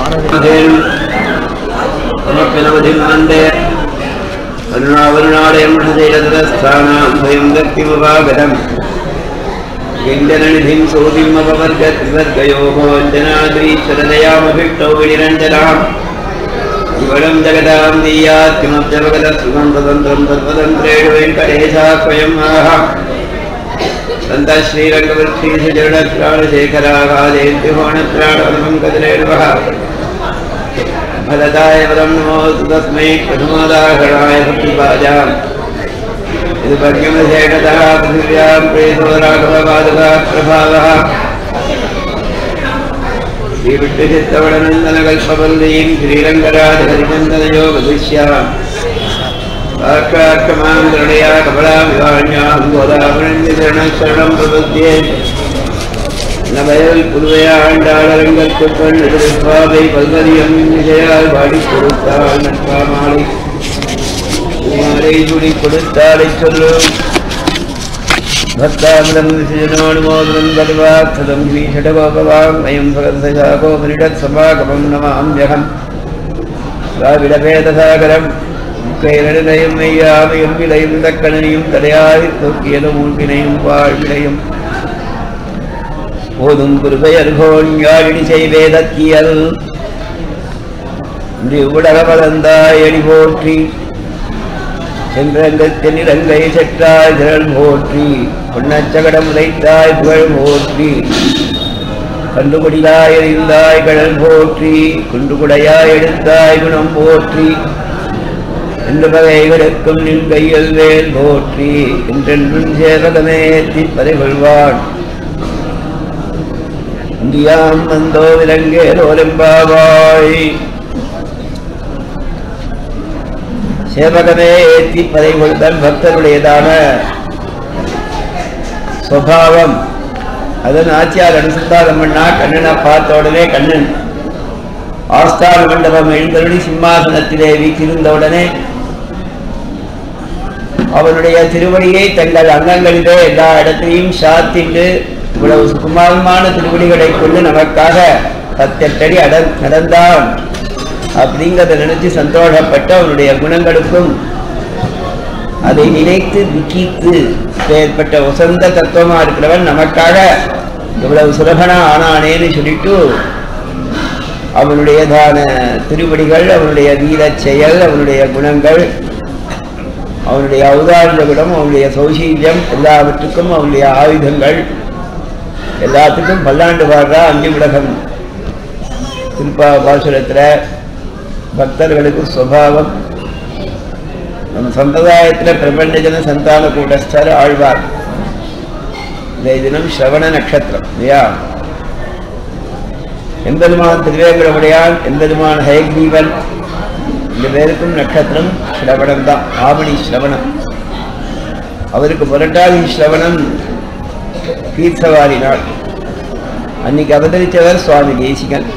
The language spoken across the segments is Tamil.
സമർപ്പണമതിൽ വന്ദേ കരുണാവരുണാലയം ഹൃദയസ്ഥാനാം ഭയം ഗക്തിമുപാഗതം കിഞ്ചനനിധിം സോതിമപവർഗയോ ഭോജനാദ്രീശ്വരതയാമഭിഷ്ടൗ വിനിരഞ്ജനാം ഇവടം ജഗതാം ദീയാത്മബ്ജവഗത സുഖം സ്വതന്ത്രം സർവതന്ത്രേണു വെങ്കടേശാസ്വയം ആഹ സന്ത ശ്രീരംഗവൃക്ഷീശരണത്രാണശേഖരാകാദേന്ദ്യോണത്രാണപങ്കജലേണവ ഫലതായ പദം നമോസ്തു തസ്മൈ പ്രഥമോദാഹരണായ ഭക്തിപാജാം ഇത് ഭഗ്യമശേഷതः പൃഥിവ്യാം പ്രേതോ രാഘവപാദകാ പ്രഭാവः ശ്രീവിട്ടുചിത്തവടനന്ദനകൽപ്പവല്ലീം ശ്രീരംഗരാജഹരിചന്ദനയോഗദൃശ്യാം സാക്ഷാത്മാം ദൃഢയാ കപടാവിവാണ്യാം ഗോദാപുരണ്യശരണം പ്രപദ്യേ நபயல் புதுவையாண்டாளரங்கத்துப்பண் எதிர்ப்பாவை பல்கதியம் விஜயால் பாடி கொடுத்தாள் நட்பாமாலை குமாரை துடி கொடுத்தாலை சொல்லும் भक्तामलं विसृजनोनुमोदनं बलिवाक्षदं श्रीषडगोपवाम् अयं भगवन्तशाकोपनिषत् समागमं नमाम्यहम् द्राविडभेदसागरम् கைரனையும் மெய்யாமையும் விளையும் தக்கனையும் தடையாய் தூக்கியதும் மூழ்கினையும் வாழ்வினையும் போதும் குருபெயர்கோன் யாழினி செய்வேதக்கியல் உலக வளர்ந்தாய் அடி போற்றி சென்றங்கத்தில் இலங்கை செற்றாய் திரள் போற்றி பொன்னச்சகடம் உதைத்தாய் புகழ் போற்றி கண்டுகுடிலாய் எறிந்தாய் கடல் போற்றி குண்டுகுடையாய் எடுத்தாய் குணம் போற்றி என்று பகைகளுக்கும் நின் கையில் வேல் போற்றி என்றென்றும் சேவகமே திப்பதை கொள்வான் இந்தியாம் வந்தோ விலங்கே லோலம்பாவாய் சேவகமே ஏற்றி பதை கொள்தல் பக்தருடையதான சுவாவம் அதன் ஆச்சியார் அனுசந்தானம் பண்ணா கண்ணனை பார்த்த உடனே கண்ணன் ஆஸ்தான மண்டபம் எழுந்தருளி சிம்மாசனத்திலே வீற்றிருந்த உடனே அவனுடைய திருவடியை தங்கள் அங்கங்களிலே எல்லா இடத்திலையும் சாத்திட்டு இவ்வளவு சுகுமாரமான திருவடிகளை கொண்டு நமக்காக பத்தெட்டடி அட நடந்தான் அப்படிங்கிறத நினைச்சு சந்தோஷப்பட்டு அவனுடைய குணங்களுக்கும் அதை நினைத்து துக்கித்து ஏற்பட்ட உசந்த தத்துவமா இருக்கிறவன் நமக்காக இவ்வளவு சுலபனா ஆனானேன்னு சொல்லிட்டு அவனுடையதான திருவடிகள் அவனுடைய வீரச் செயல் அவனுடைய குணங்கள் அவனுடைய ஔதாரிய குணம் அவனுடைய சௌசீல்யம் எல்லாவற்றுக்கும் அவனுடைய ஆயுதங்கள் எல்லாத்துக்கும் பல்லாண்டு பாடுறா அஞ்சு உலகம் திருப்பா பாசுரத்தில் பக்தர்களுக்கு சுவாவம் நம்ம சம்பிரதாயத்தில் பிரபஞ்சன சந்தான கூடஸ்தர் ஆழ்வார் இந்த தினம் ஸ்ரவண நட்சத்திரம் இல்லையா எம்பெருமான் திருவேங்கடமுடையான் எம்பெருமான் ஹயக்ரீவன் இந்த பேருக்கும் நட்சத்திரம் ஸ்ரவணம் தான் ஆவணி ஸ்ரவணம் அவருக்கு புரட்டாதி ஸ்ரவணம் தீர்த்தவாரி நாள் அன்னைக்கு அவதரித்தவர் சுவாமி தேசிகன்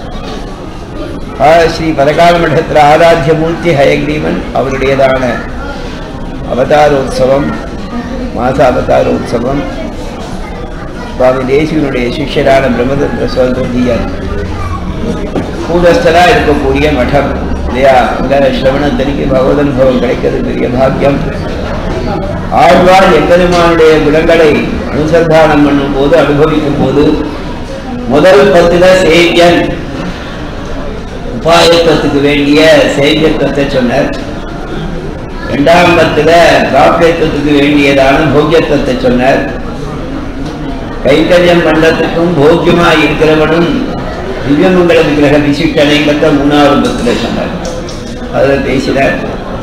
ஸ்ரீ பதகால மட்டத்தில் ஆராத்திய மூர்த்தி ஹயக்ரீவன் அவருடையதான அவதாரோத்சவம் மாச அவதாரோத்சவம் சுவாமி தேசிகனுடைய சிஷ்யரான பிரம்மதந்திர சுவந்தீயர் கூடஸ்தலா இருக்கக்கூடிய மடம் இல்லையா அங்க ஸ்ரவணத்தனிக்கு பகவத் அனுபவம் கிடைக்கிறது பெரிய பாக்கியம் ஆழ்வார் எம்பெருமானுடைய குணங்களை அனுசந்தானம் பண்ணும் போது அனுபவிக்கும் போது முதல் பத்துல சேவியன் உபாயத்துவத்துக்கு வேண்டிய சேவியத்துவத்தை சொன்னார் இரண்டாம் பத்துல பிராபியத்துவத்துக்கு வேண்டியதான போக்கியத்துவத்தை சொன்னார் கைங்கரியம் பண்றதுக்கும் போக்கியமா இருக்கிறவனும் திவ்யமங்கல விக்கிரக விசிஷ்டனைங்கிறத மூணாவது பத்துல சொன்னார் அதுல பேசினார்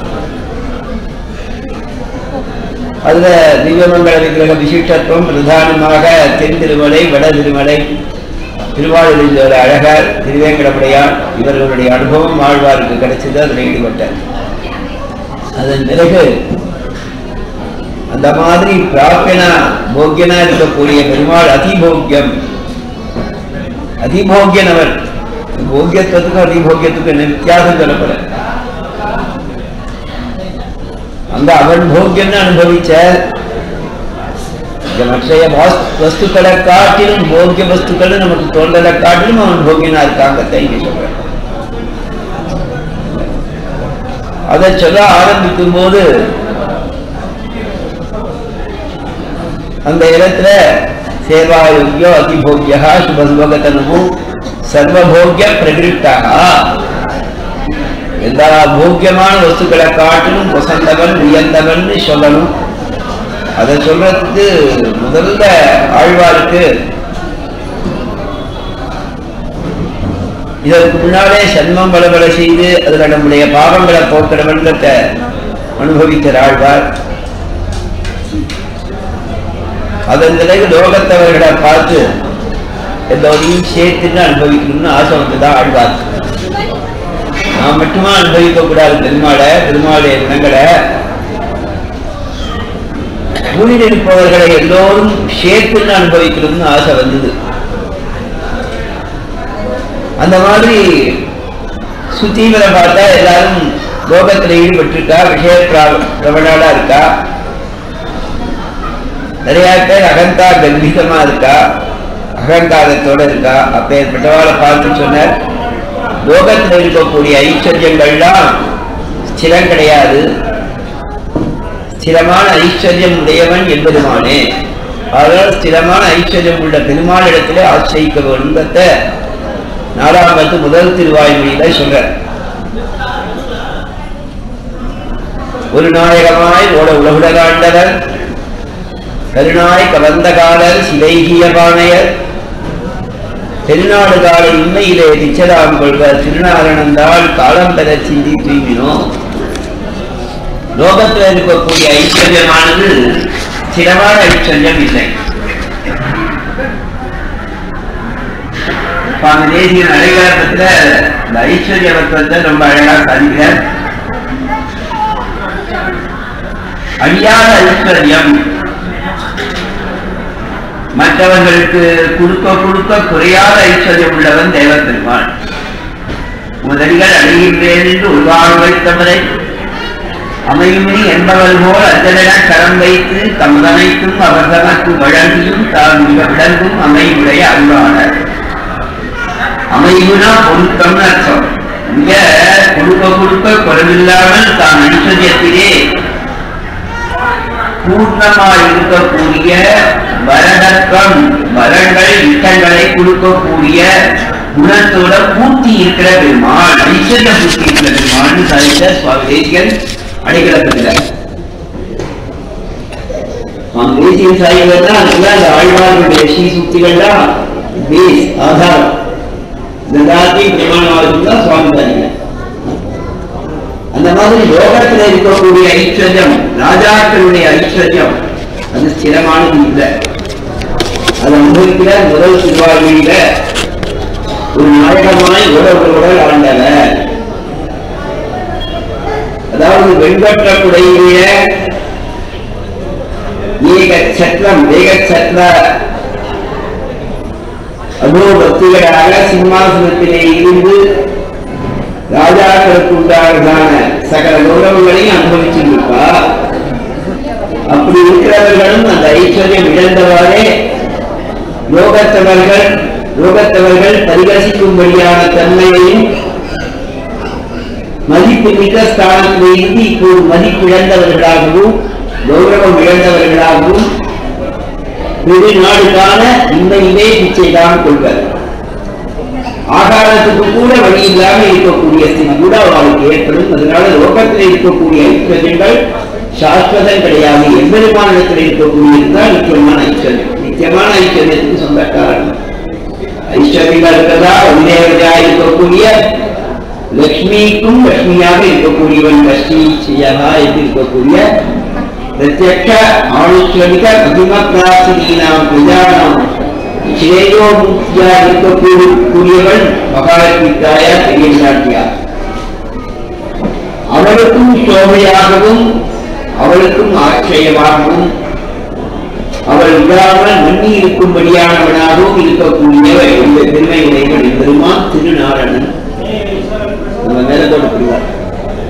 அதுல திவ்யமங்கல விக்கிரக விசிஷ்டத்துவம் பிரதானமாக தென் திருமலை வட திருமலை திருவாரூரில் அழகர் திருவேங்கடமுடையார் இவர்களுடைய அனுபவம் ஆழ்வாருக்கு கிடைச்சது அதில் ஈடுபட்டார் அதன் பிறகு அந்த மாதிரி பிராப்பியனா போக்கியனா இருக்கக்கூடிய பெருமாள் அதிபோக்கியம் அதிபோக்கியன் அவர் போக்கியத்துவத்துக்கும் அதிபோக்கியத்துக்கும் என்ன வித்தியாசம் சொல்லப்பட அந்த அவன் போக்கியன்னு அனுபவிச்ச இந்த மற்றைய வாஸ்- வஸ்துக்களை காட்டிலும் போக்கிய வஸ்துக்கள் நமக்கு தோன்றதை காட்டிலும் அவன் போக்கியனா இருக்காங்கத்தை இங்க சொல்றேன் அதை சொல்ல ஆரம்பிக்கும் போது அந்த இடத்துல சேவாயோக்கியோ அதிபோக்கியா சுபசுபகத்தனமும் சர்வபோக்கிய பிரகிருஷ்டா எல்லா போக்கியமான வஸ்துக்களை காட்டிலும் வசந்தவன் உயர்ந்தவன் சொல்லணும் அதை சொல்றதுக்கு முதல்ல ஆழ்வாருக்கு இதற்கு முன்னாலே சன்மம் பலபல செய்து அதுல நம்முடைய பாவங்களை போக்கிறவன்றத அனுபவித்தார் ஆழ்வார் அதன் பிறகு லோகத்தவர்களை பார்த்து எல்லோரையும் சேர்த்துன்னு அனுபவிக்கணும்னு ஆசை வந்துதான் ஆழ்வார் நான் மட்டுமா அனுபவிக்க கூடாது பெருமாளை பெருமாளுடைய குணங்களை பூமியில் இருப்பவர்களை எல்லோரும் சேர்த்துன்னு அனுபவிக்கணும்னு ஆசை வந்தது அந்த மாதிரி சுத்தீவிர பார்த்தா எல்லாரும் லோகத்துல ஈடுபட்டிருக்கா விஷய பிர- பிரபலாளா இருக்கா நிறைய பேர் அகங்கா கம்பீரமா இருக்கா அகங்காரத்தோட இருக்கா அப்பேற்பட்டவாளை பார்த்து சொன்னார் லோகத்தில் இருக்கக்கூடிய ஐஸ்வர்யங்கள்லாம் ஸ்திரம் கிடையாது ஸ்திரமான ஐஸ்வர்யம் உடையவன் என்பதுமானே அதனால் ஸ்திரமான ஐஸ்வர்யம் உள்ள பெருமாளிடத்திலே ஆசிரியிக்க வேண்டும்ன்றத நாலாவது முதல் திருவாய்மொழியில சொல்ற ஒரு நாயகமாய் ஓட உலகுலகாண்டவர் கருணாய் கவர்ந்தகாலர் சிலைகிய பாணையர் திருநாடு கால இன்மையிலே நிச்சலாம் கொள்வர் திருநாரணந்தால் காலம் பெற சிந்தி தூய்மினோ லோகத்தில் இருக்கக்கூடிய ஐஸ்வர்யமானது ஸ்திரமான ஐஸ்வர்யம் இல்லை சுவாமி தேசிய நடைகாலத்துல இந்த ஐஸ்வர்யவத்துவத்தை ரொம்ப அழகா சாதிக்கிறார் அழியாத ஐஸ்வர்யம் மற்றவர்களுக்கு கொடுக்க கொடுக்க குறையாத ஐஸ்வர்யம் உள்ளவன் தேவ பெருமான் முதலிகள் அடைகின்றேன் என்று உருவாக வைத்தவரை அமையுமே என்பவர் போல் அஞ்சலென கரம் வைத்து தமதனைக்கும் அவர் தனக்கு வழங்கியும் தான் மிக விளங்கும் அமையுடைய அருளாளர் அமைவுனா பொருத்தம்னு அர்த்தம் இங்க கொடுக்க கொடுக்க குறைவில்லாமல் தான் ஐஸ்வர்யத்திலே பூர்ணமாய் இருக்கக்கூடிய வரதற்கம் வரங்கள் இட்டங்களை கொடுக்கக்கூடிய குணத்தோட பூர்த்தி இருக்கிற பெருமாள் ஐஸ்வர்ய பூர்த்தி இருக்கிற பெருமாள்னு சாதித்த சுவாமி தேசிகன் அடைக்கலப்படுகிறார் சுவாமி தேசிகன் சாதிகள் தான் அதுதான் அந்த ஆழ்வார்களுடைய ஸ்ரீ சுக்திகள்லாம் பேஸ் ஆதாரம் இந்த எல்லாத்தையும் பிரமாணமாக தான் சுவாமி சாதிகள் அந்த மாதிரி லோகத்துல இருக்கக்கூடிய ஐஸ்வர்யம் ராஜாக்களுடைய ஐஸ்வர்யம் அது ஸ்திரமானது இல்லை அது அனுபவிக்கிற முதல் திருவாழ்வியில ஒரு நாயகமாய் உறவுகளுடன் ஆண்டவர் அதாவது வெண்பற்ற குடையுடைய ஏக சத்ரம் ஏக சத்ர அதோ பக்திகளாக சிம்மாசனத்திலே இருந்து ராஜாக்களுக்கு உண்டானதான சகல கௌரவங்களையும் அனுபவிச்சிருப்பா அப்படி இருக்கிறவர்களும் அந்த ஐஸ்வர்யம் இழந்தவாறே லோகத்தவர்கள் லோகத்தவர்கள் பரிகசிக்கும்படியான தன்மையையும் மதிப்பு மிக்க ஸ்தானத்திலிருந்து இப்போது மதிப்பிழந்தவர்களாகவும் கௌரவம் இழந்தவர்களாகவும் பெரு நாடுகான இன்மையிலே பிச்சைதான் கொள்வர் ஆகாரத்துக்கு கூட வழி இல்லாம இருக்கக்கூடிய ஸ்திதி கூட அவளுக்கு ஏற்படும் அதனால லோகத்தில் இருக்கக்கூடிய ஐஸ்வர்யங்கள் சாஸ்வதம் கிடையாது எம்பெருமான இடத்தில் இருக்கக்கூடியதுதான் நிச்சயமான ஐஸ்வர்யம் நிச்சயமான ஐஸ்வர்யத்துக்கு சொந்தக்காரன் ஐஸ்வர்யங்கள் இருக்கிறதா உதயவதியா இருக்கக்கூடிய லக்ஷ்மிக்கும் லக்ஷ்மியாக இருக்கக்கூடியவன் லட்சுமி செய்யதா என்று இருக்கக்கூடிய பிரத்யக்ஷ ஆணுஷ்வரிக மகிம பிரார்த்தனீனாம் பிரஜானாம் ஸ்ரேயோமுக்தியா இருக்கக்கூடியவள் மகாலட்சுமித்தாயா பெரிய சாட்டியார் அவளுக்கும் சோமையாகவும் அவளுக்கும் ஆச்சரியமாகவும் அவள் விடாமல் மண்ணி இருக்கும்படியானவனாகவும் இருக்கக்கூடியவள் இந்த பெருமை உடையவன் பெருமான் திருநாரணன் நம்ம மேல போட்டு புரிவார்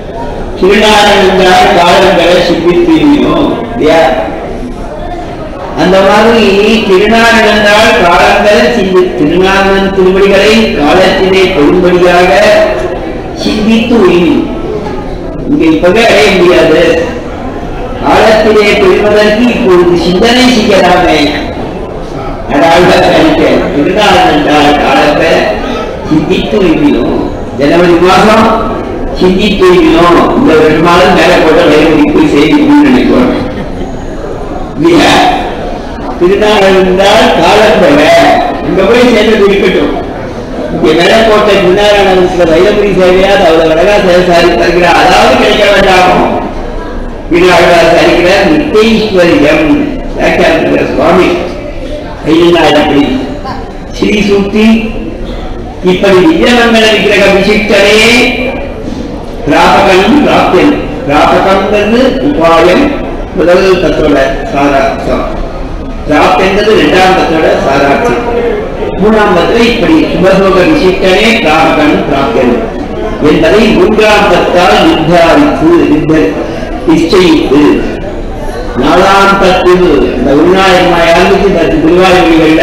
திருநாரணன் காலங்களை சிப்பித்தீங்களோ இல்லையா அந்த மாதிரி திருநாள் என்றால் காலங்கள் சிந்தி திருநாளன் திருவடிகளை காலத்திலே கொள்ளும்படியாக சிந்தித்து உயிரி இங்க இப்பவே அடைய முடியாது காலத்திலே பெறுவதற்கு இப்பொழுது சிந்தனை செய்யலாமே அதாவது திருநாள் என்றால் காலத்தை சிந்தித்து உயிரினோம் ஜனவரி மாதம் சிந்தித்து உயிரினோம் இந்த வருஷமாலும் மேல போட்ட வேலை போய் செய்யணும்னு நினைக்கிறோம் இல்லையா திருநாள் என்றால் காலம் தவிர இங்க போய் சேர்ந்து இருக்கட்டும் இங்க மேல போட்ட திருநாராயணத்துல வைரபுரி சேவையாது அவ்வளவு அழகா சேவை சாதித்தார்கள் அதாவது கிடைக்க வேண்டாமோ விநாயகர் சாதிக்கிறார் நித்தேஸ்வரியம் வியாக்கியானத்துல சுவாமி ஐயனாயிரப்படி ஸ்ரீ சூக்தி இப்படி விஜயமங்கல விக்கிரக விசிஷ்டனே பிராபகனும் பிராப்தியன் பிராபகங்கிறது உபாயம் முதல் தத்தோட சாராம்சம் பிராப்த் என்பது இரண்டாம் தத்தோட சாராம்சம் மூணாம் தத்துல இப்படி சுபசோக விசிஷ்டனே பிராபகன் பிராப்தியன் என்பதை மூன்றாம் தத்தால் நிர்தாரித்து நிர்த- நிச்சயித்து நாலாம் தத்துவ இந்த உள்நாயகமாயாருக்கு தத்து திருவாயூரிகள்ல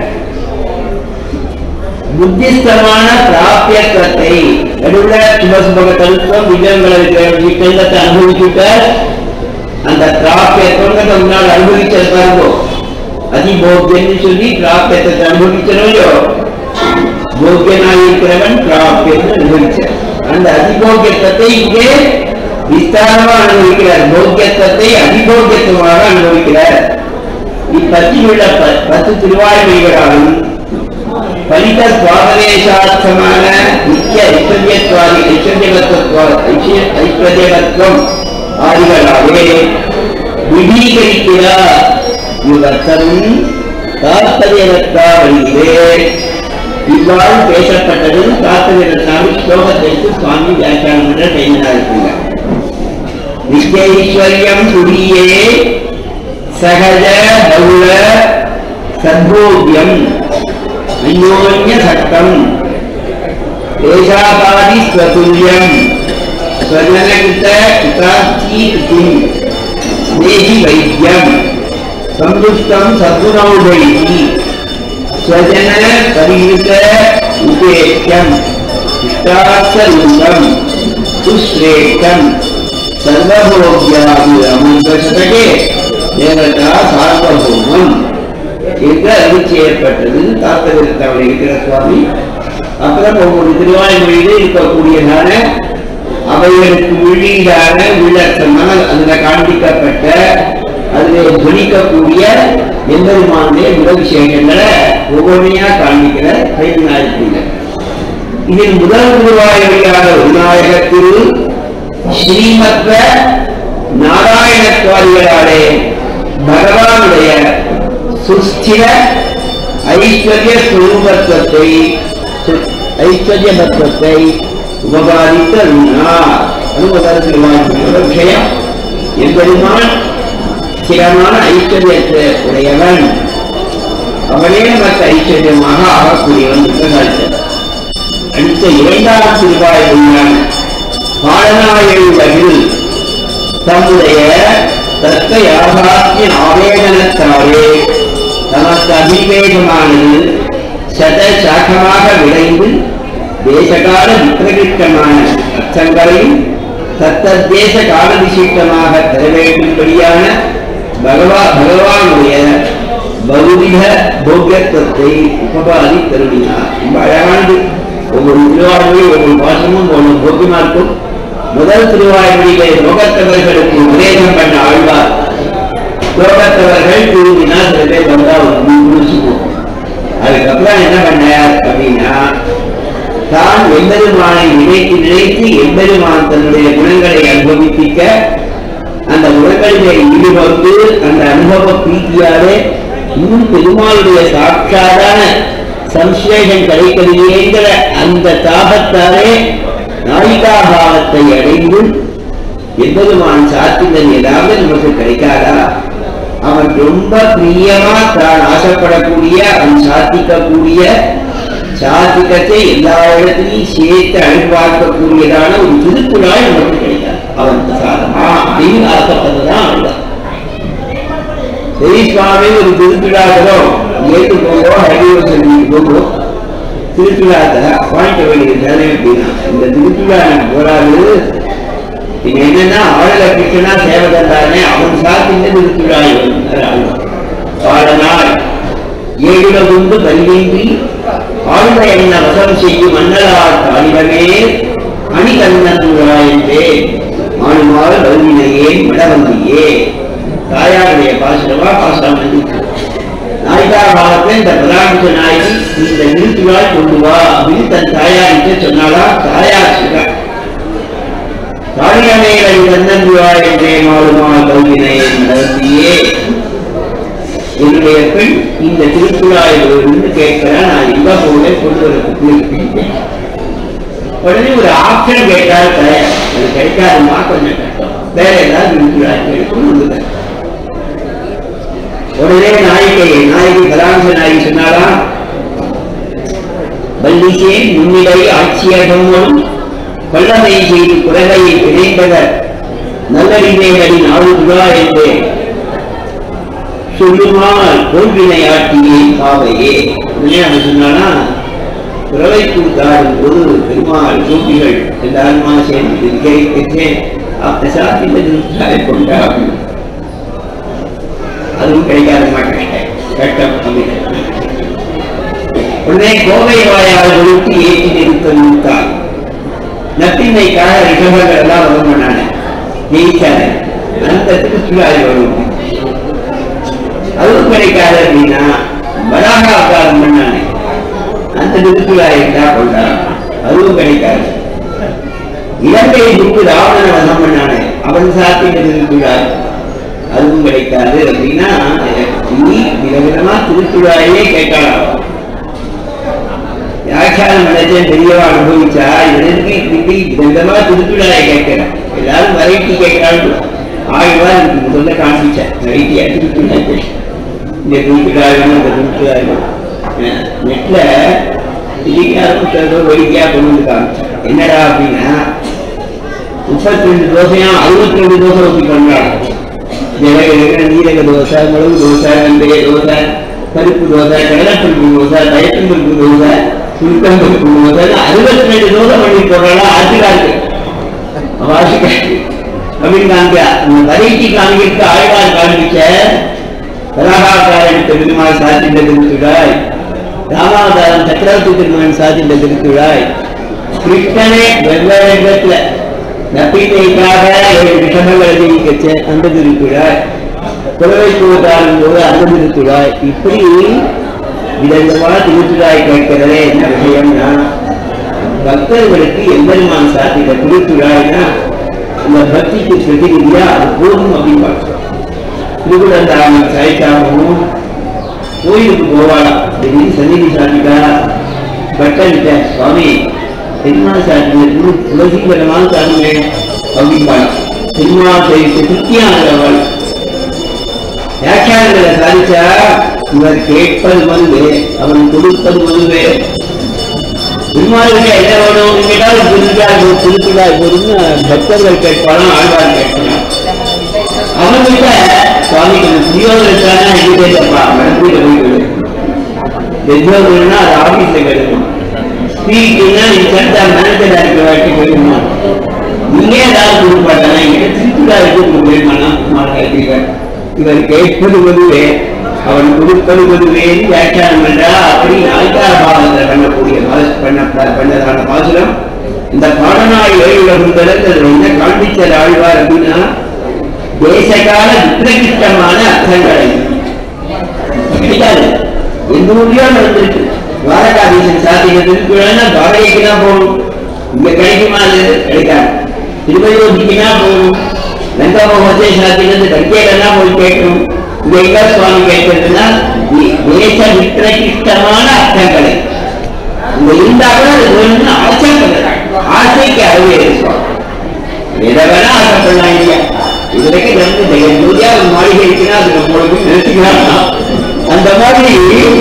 புத்திஸ்தமான பிராபியத்துவத்தை நடுவுல சுபசுபக தத்துவம் விஜயங்களை விஜயத்தை அனுபவிச்சுட்ட அந்த பிராபியத்துவம் முன்னால் அனுபவிச்சது பாருங்க அதிபோக்கியன்னு சொல்லி பிராபியத்தை அனுபவிச்சனோ போக்கியனாக இருக்கிறவன் பிராபியத்தை அனுபவிச்சார் அந்த அதிபோக்கியத்தை இங்கே விஸ்தாரமா அனுபவிக்கிறார் போக்கியத்தை அதிபோக்கியத்துவமாக அனுபவிக்கிறார் இப்பத்தியுள்ள ப- பத்து திருவாய்மொழிகளாலும் பலித சுவாபதேசார்த்தமான நித்திய ஐஸ்வர்யத்வாதி ஐஸ்வர்யவத்வ ஐஸ்வர்யவத்வம் ஆதிகளாலே விடீகரிக்கிறார் இவ்வர்த்தமும் தாத்பரியவத்தா வழியிலே இவ்வாறு பேசப்பட்டது தாத்பரியவத்தாமி ஸ்லோகத்திற்கு சுவாமி வியாக்கியானம் என்ற கையினாயிருக்கிறார் நித்யைஸ்வர்யம் குடியே சகஜ பௌல சத்போக்யம் அந்யோன்ய சட்டம் தேசாபாதி ஸ்வதுல்யம் ஸ்வஜனகிருத கிருதாச்சி கிருதிம் ஸ்நேகி வைத்தியம் சந்துஷ்டம் சத்குணௌதைகி ஸ்வஜன பரிமித உபேத்தியம் இஷ்டார்த்தலிங்கம் சுஸ்ரேஷ்டம் சர்வபோக்யாதி அமுதசதகே தேவதா சார்வபௌமம் என்று அறிவிச்சு ஏற்பட்டது தாத்தகத்தில் இருக்கிற சுவாமி அப்புறம் ஒவ்வொரு திருவாய்மொழியிலே இருக்கக்கூடியதான அவைகளுக்கு உள்ளீடான உள்ளர்த்தமாக அதுல காண்பிக்கப்பட்ட அதிலே துணிக்கக்கூடிய எம்பெருமானுடைய குண விசேஷங்களை ஒவ்வொன்றையா காண்பிக்கிற கைவிநாயகத்தில் இதில் முதல் திருவாயுடையான விநாயக திரு ஸ்ரீமத்வ நாராயண சுவாமிகளாலே பகவானுடைய சுஸ்திர ஐஸ்வர்ய சுரூபத்துவத்தை சு- ஐஸ்வர்ய தத்துவத்தை உபகாரித்த அனுபவ திருவாயுடைய விஷயம் எம்பெருமான் ஸ்திரமான ஐஸ்வர்யத்தை உடையவன் அவனே நமக்கு ஐஸ்வர்யமாக ஆகக்கூடியவன் என்று காட்டுகிறார். அடுத்த இரண்டாம் திருவாயுடையான பாடனாயுள்ளதில் தம்முடைய தத்த யாகாத்திய ஆவேதனத்தாலே தமக்கு அபிவேகமானது சத சாக்கமாக விளைந்து தேசகால விக்கிரகிட்டமான அர்த்தங்களையும் தத்தேச கால விசிஷ்டமாக பெற வேண்டும்படியான பகவா பகவானுடைய பௌதிக போக்கியத்துவத்தை உபபாதி தருணினார் ரொம்ப அழகானது ஒவ்வொரு திருவாரூரையும் ஒவ்வொரு பாசமும் ஒவ்வொரு போக்கியமா இருக்கும் முதல் திருவாயூரிலே லோகத்தவர்களுக்கு உபதேசம் பண்ண ஆழ்வார் லோகத்தவர்கள் திரும்பினா சில பேர் வந்தா ஒரு முடிச்சுக்குவோம் அதுக்கப்புறம் என்ன பண்ணார் அப்படின்னா தான் எம்பெருமானை நினைத்து நினைத்து எம்பெருமான் தன்னுடைய குணங்களை அனுபவிப்பிக்க அந்த குணங்களிலே ஈடுபட்டு அந்த அனுபவ பிரீத்தியாலே இன்னும் பெருமாளுடைய சாட்சாதான சம்சேஷம் கிடைக்கவில்லைங்கிற அந்த தாபத்தாலே நாயிகாபாவத்தை அடைந்து எம்பெருமான் சாத்தினது ஏதாவது நமக்கு கிடைக்காதா அவன் ரொம்ப பிரியமா தான் ஆசைப்படக்கூடிய அவன் சாத்திக்கக்கூடிய சாத்திக்கத்தை எல்லா இடத்திலையும் சேர்த்து அழிவாக்கக்கூடியதான ஒரு திருக்குறாய் நமக்கு கிடைக்காது அவன் சாதமா அப்படின்னு ஆசைப்பட்டதுதான் அவன்தான் சரி சுவாமி ஒரு திருப்பிடாதோ ஏற்றுக்கோங்கோ ஹரிவசன் போங்கோ திருப்பிடாத வாங்கிக்க வேண்டியது தானே அப்படின்னா இந்த திருப்பிடா எனக்கு போராது இது என்னன்னா ஆளுல கிருஷ்ணனா சேவகன் தானே அவன் சாத்தின திருப்பிடா பாடனாள் ஏழுல கொண்டு பல்வேந்தி ஆழ்ந்த என்ன வசம் செய்யும் மன்னலார் தாளிடமே அணி கண்ணந்துராயன்றே மாணுமாறு வல்வினையே மடவந்தியே தாயாருடைய பாசுரமா பாசுரம் வந்துச்சு நாயிகா காலத்துல இந்த பிரதான நாயகி இந்த நிறுத்துவாய் கொண்டு வா அப்படின்னு தன் தாயாரிட்ட சொன்னாலா தாயார் சொல்றா தானியமேலை தன்னந்துவாய் என்றே மாறுமா கல்வினை நடத்தியே என்னுடைய பெண் இந்த திருக்குழாயிலிருந்து கேட்கிறேன் நான் எங்க போல கொண்டு வரதுக்கு உடனே ஒரு ஆப்ஷன் கேட்டால் தயார் அது கிடைக்காதுமா கொஞ்சம் கஷ்டம் வேற ஏதாவது திருக்குழாய் கேட்கணும் வந்துட்டேன் உடனே நாயகை நாயகி கலாம்ச நாயகி சொன்னாரா வல்லிசேன் முன்னிலை ஆட்சியகமும் கொல்லமை செய்து குரகையை பிணைந்தவர் நல்லறிஞர்களின் ஆளுதுவா என்று சொல்லுமால் தோன்றினை ஆட்டியே காவையே உடனே அவன் சொன்னானா குரவை கூத்தாடும் போது பெருமாள் கோபிகள் எல்லாருமா சேர்ந்து கேட்கிறேன் அப்ப சாத்தியில் கொண்டா அதுவும் கிடைக்காத மாட்டேன் கட்டம் அப்படின்னு உடனே கோவை வாயால் ஒழுக்கி ஏற்றி நிறுத்த நிறுத்தாள் நத்தினைக்காக ரிஷபங்கள் எல்லாம் வரும் பண்ணாங்க ஜெயிச்சாங்க அந்த திருச்சுழாய் வரும் அதுவும் கிடைக்காது அப்படின்னா வராக அவதாரம் பண்ணானே அந்த திருச்சுழாய் என்ன கொண்டா அதுவும் கிடைக்காது இலங்கை விட்டு ராவணன் வதம் பண்ணானே அவன் சாத்தின திருச்சுழாய் அதுவும் கிடைக்காது அப்படின்னா நீ விதவிதமா திருச்சுழாயே கேட்கலாம் வியாக்கியானம் நினைச்சேன் பெரியவா அனுபவிச்சா இதற்கு இப்படி விதவிதமா திருச்சுழாயை கேட்கிறேன் எல்லாரும் வெரைட்டி கேட்கறாங்க ஆயிரவா எனக்கு முதல்ல காண்பிச்சேன் வெரைட்டியா திருச்சுழாய் இந்த திருச்சுழாய் வேணும் இந்த திருச்சுழாய் வேணும் நெட்ல இடிக்காரும் சிலதோ வெடிக்கையா கொண்டு வந்து காமிச்சேன் என்னடா அப்படின்னா முப்பத்தி ரெண்டு தோசையா அறுபத்தி ரெண்டு தோசை ஊற்றி பண்றாங்க ஜனக நீரக தோசை மிளகு தோசை வெந்தய தோசை பருப்பு தோசை கடலைப்பருப்பு தோசை தயக்கம்பருப்பு தோசை சுருக்கம்பருப்பு தோசை அறுபத்தி ரெண்டு தோசை பண்ணி போடுறாங்களா ஆசிராக்கு வாசிக்க அப்படின்னு காமிக்க அந்த வெரைட்டி காமிக்கிறது ஆழ்வார் காமிச்ச கலாகாரன் பெருமாள் சாத்தின்ற திருத்துழாய் ராமாவதாரம் சக்கரவர்த்தி பெருமான் சாத்தின்ற திருத்துழாய் கிருஷ்ணனே வெவ்வேறு இடத்துல நப்பினைக்காக ஏழு விஷமங்களை ஜெயிக்கச்ச அந்த திருக்குழாய் குறவை கூட்டாளும் போது அந்த திருத்துழாய் இப்படி விதவிதமான திருத்துழாய் கேட்கிறதே என்ன விஷயம்னா பக்தர்களுக்கு எம்பெருமான் சாத்திட திருத்துழாய்னா இந்த பக்திக்கு பிரதிநிதியா அது போதும் அப்படின்னு பார்க்கிறோம் திருக்குடந்தாமன் சாய்க்காகவும் கோயிலுக்கு போவாளா திடீர்னு சந்நிதி சாத்திட்டா பட்டன்கிட்ட சுவாமி பெருமாள் சாத்தினது துளசிகரமான சாமியே அப்படிம்பாள் பெருமாள் செய்து திருப்தியானவள் வியாக்கியானங்களை சாதிச்சா இவர் கேட்பது மதுவே அவன் கொடுப்பது மதுவே பெருமாளுக்கு என்ன வேணும் கேட்டால் திருவிழா திருவிழா போதுன்னு பக்தர்கள் கேட்பாலும் ஆழ்வார் கேட்கலாம் அவன்கிட்ட சுவாமி கொஞ்சம் புரியோதனை இருக்கானா எங்கிட்டே தப்பா மனப்பீட போய் வெஜ்ஜோதனா அது ஆபீஸ்ல கிடைக்கும் ஸ்பீக்குன்னா நீ கரெக்டா மேனேஜர் இருக்க வாட்டி போயிருமா நீங்க ஏதாவது கொடுப்பாட்டா எங்கிட்ட திருவிழா இருக்கு போயிருமானா இவர் கேட்பது பொதுவே அவன் கொடுப்பது பொதுவே வியாக்கியானம் என்றா அப்படி நாய்க்கார பாவத்தில் பண்ணக்கூடிய பா- பண்ண பண்ணதான பாசுரம் இந்த பாடநாய் ஏழுலகம் பிறகு அதுல என்ன காண்பிச்சர் ஆழ்வார் அப்படின்னா தேசகால வித்திரகிஷ்டமான அர்த்தங்களை கிடைக்காது எந்த ஊர்லயோ நடந்திருக்கு துவாரகாதீசன் சாத்திய திருக்குறள்னா துவாரகைக்கு தான் போகணும் இங்க கிடைக்குமா அது கிடைக்காது திருவயோதிக்கு தான் போகணும் லங்காமோகத்தை சாத்தினது கட்டியெல்லாம் போய் கேட்கணும் இங்க எங்க சுவாமி கேட்கறதுன்னா தி- தேச வித்திரகிஷ்டமான அர்த்தங்களை இங்க இருந்தா கூட அது வேணும்னு ஆசைப்படுறாங்க ஆசைக்கு அறுவை சுவாமி எதை வேணா ஆசைப்படலாம் இல்லையா இதுவரைக்கும் வந்து ஜெகஜோதியா ஒரு மாளிகை இருக்குன்னா அது நம்மளுக்கு நிறுத்திக்கலாம் அந்த மாதிரி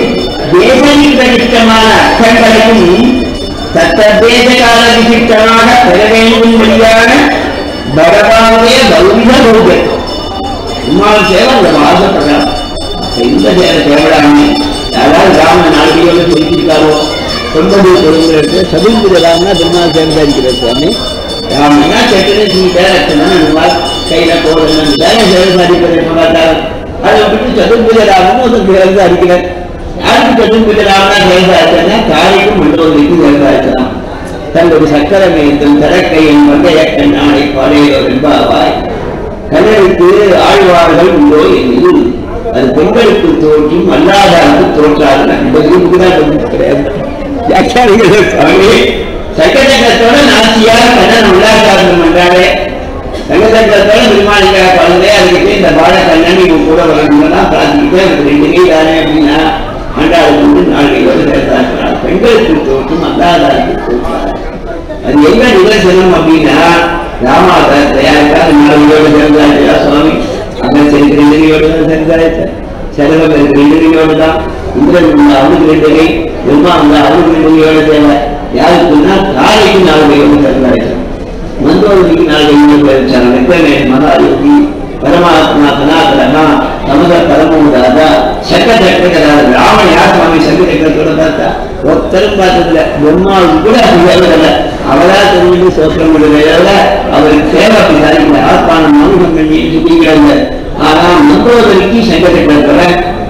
தேசனின் விசிஷ்டமான அர்த்தங்களையும் தத்ததேச கால விசிஷ்டமாக பெற வேண்டும்படியான பகவானுடைய பௌத ரூபம் உமால் சேவை அந்த ஆசைப்படுறான் இந்த சேர தேவைடாம யாராவது ராமன் நாலு கையோட பிடிச்சிருக்காரோ ஒன்பது கொடுங்கிறது சதுர்புஜ ராமனா பெருமாள் சேர்ந்தாரிக்கிறார் சுவாமி ராமனா செட்டுன்னு சொல்லிட்டாரு அத்தனை இந்த மாதிரி கையில போடணும் தானே சேர சாதிப்பதை பார்த்தாரு அதை விட்டு சதுர்புஜ ராமன் ஒரு சேர்ந்து அடிக்கிறார் யாருக்கு சதுர்புஜ ராமனா சேர்ந்து அடிச்சா காரிக்கும் மண்டபத்துக்கு சேர்ந்து அடிச்சலாம் தங்களுடைய சக்கரமேத்தும் தரக்கையின் மங்கைய கண்ணாடை பாலையோ என்பாவாய் கண்ணனுக்கு ஆழ்வார்கள் உண்டோ என்னில் அது பெண்களுக்கு தோற்றும் அல்லாதாருக்கு தோற்றாது இந்த குரூப்புக்கு தான் பதில் கிடையாது வியாக்கியானிகள் சுவாமி சக்கரத்தோட நாச்சியார் கண்ணன் உள்ளாசாசனம் பண்றாரு சங்கசக்கரத்தோட பெருமாளிக்கா குழந்தை அதுக்கு இந்த பாட கண்ணன் இவங்க கூட வரணும்னா பிரார்த்திக்கிட்டு எனக்கு ரெண்டு கை தானே அப்படின்னா ஆண்டாள் வந்து நாலு கையோடு சேர்த்தாங்க பெண்களுக்கு தோற்றும் அல்லாதாருக்கு தோற்றாது அது எங்க நிதர்சனம் அப்படின்னா ராமாவதாரத்தை யாருக்காவது நாலு கையோடு சேர்ந்தாச்சா சுவாமி அண்ணன் சரி ரெண்டு கையோடு தான் சேர்ந்தாச்சு செலவம் ரெண்டு கையோடு தான் இந்திரன் உள்ள அவனுக்கு ரெண்டு கை பிரம்மா உள்ள அவனுக்கு ரெண்டு கையோடு தேவை யாருக்குன்னா காலைக்கு நாலு கையோடு சேர்ந்தாச்சு மந்தோதரிக்கு நாலு கையோடு போயிருச்சாங்க வெப்பமே மகாயோகி பரமாத்மா கலாகரமா சமத பரமோதாதா சக்க சக்கரகராஜ ராமன் யார் சுவாமி சங்க சக்கரத்தோட பார்த்தா ஒருத்தரும் பார்த்ததில்ல பிரம்மாவுக்கு கூட அது தேவையில்லை அவரா தெரிஞ்சு சோத்திரம் பண்ணுறத அவருக்கு சேவை பிசாரிக்கல ஆத்மான மனுஷம் பண்ணி சுட்டிக்கிறாங்க ஆனா மந்தோதரிக்கு சங்க சக்கரத்தோட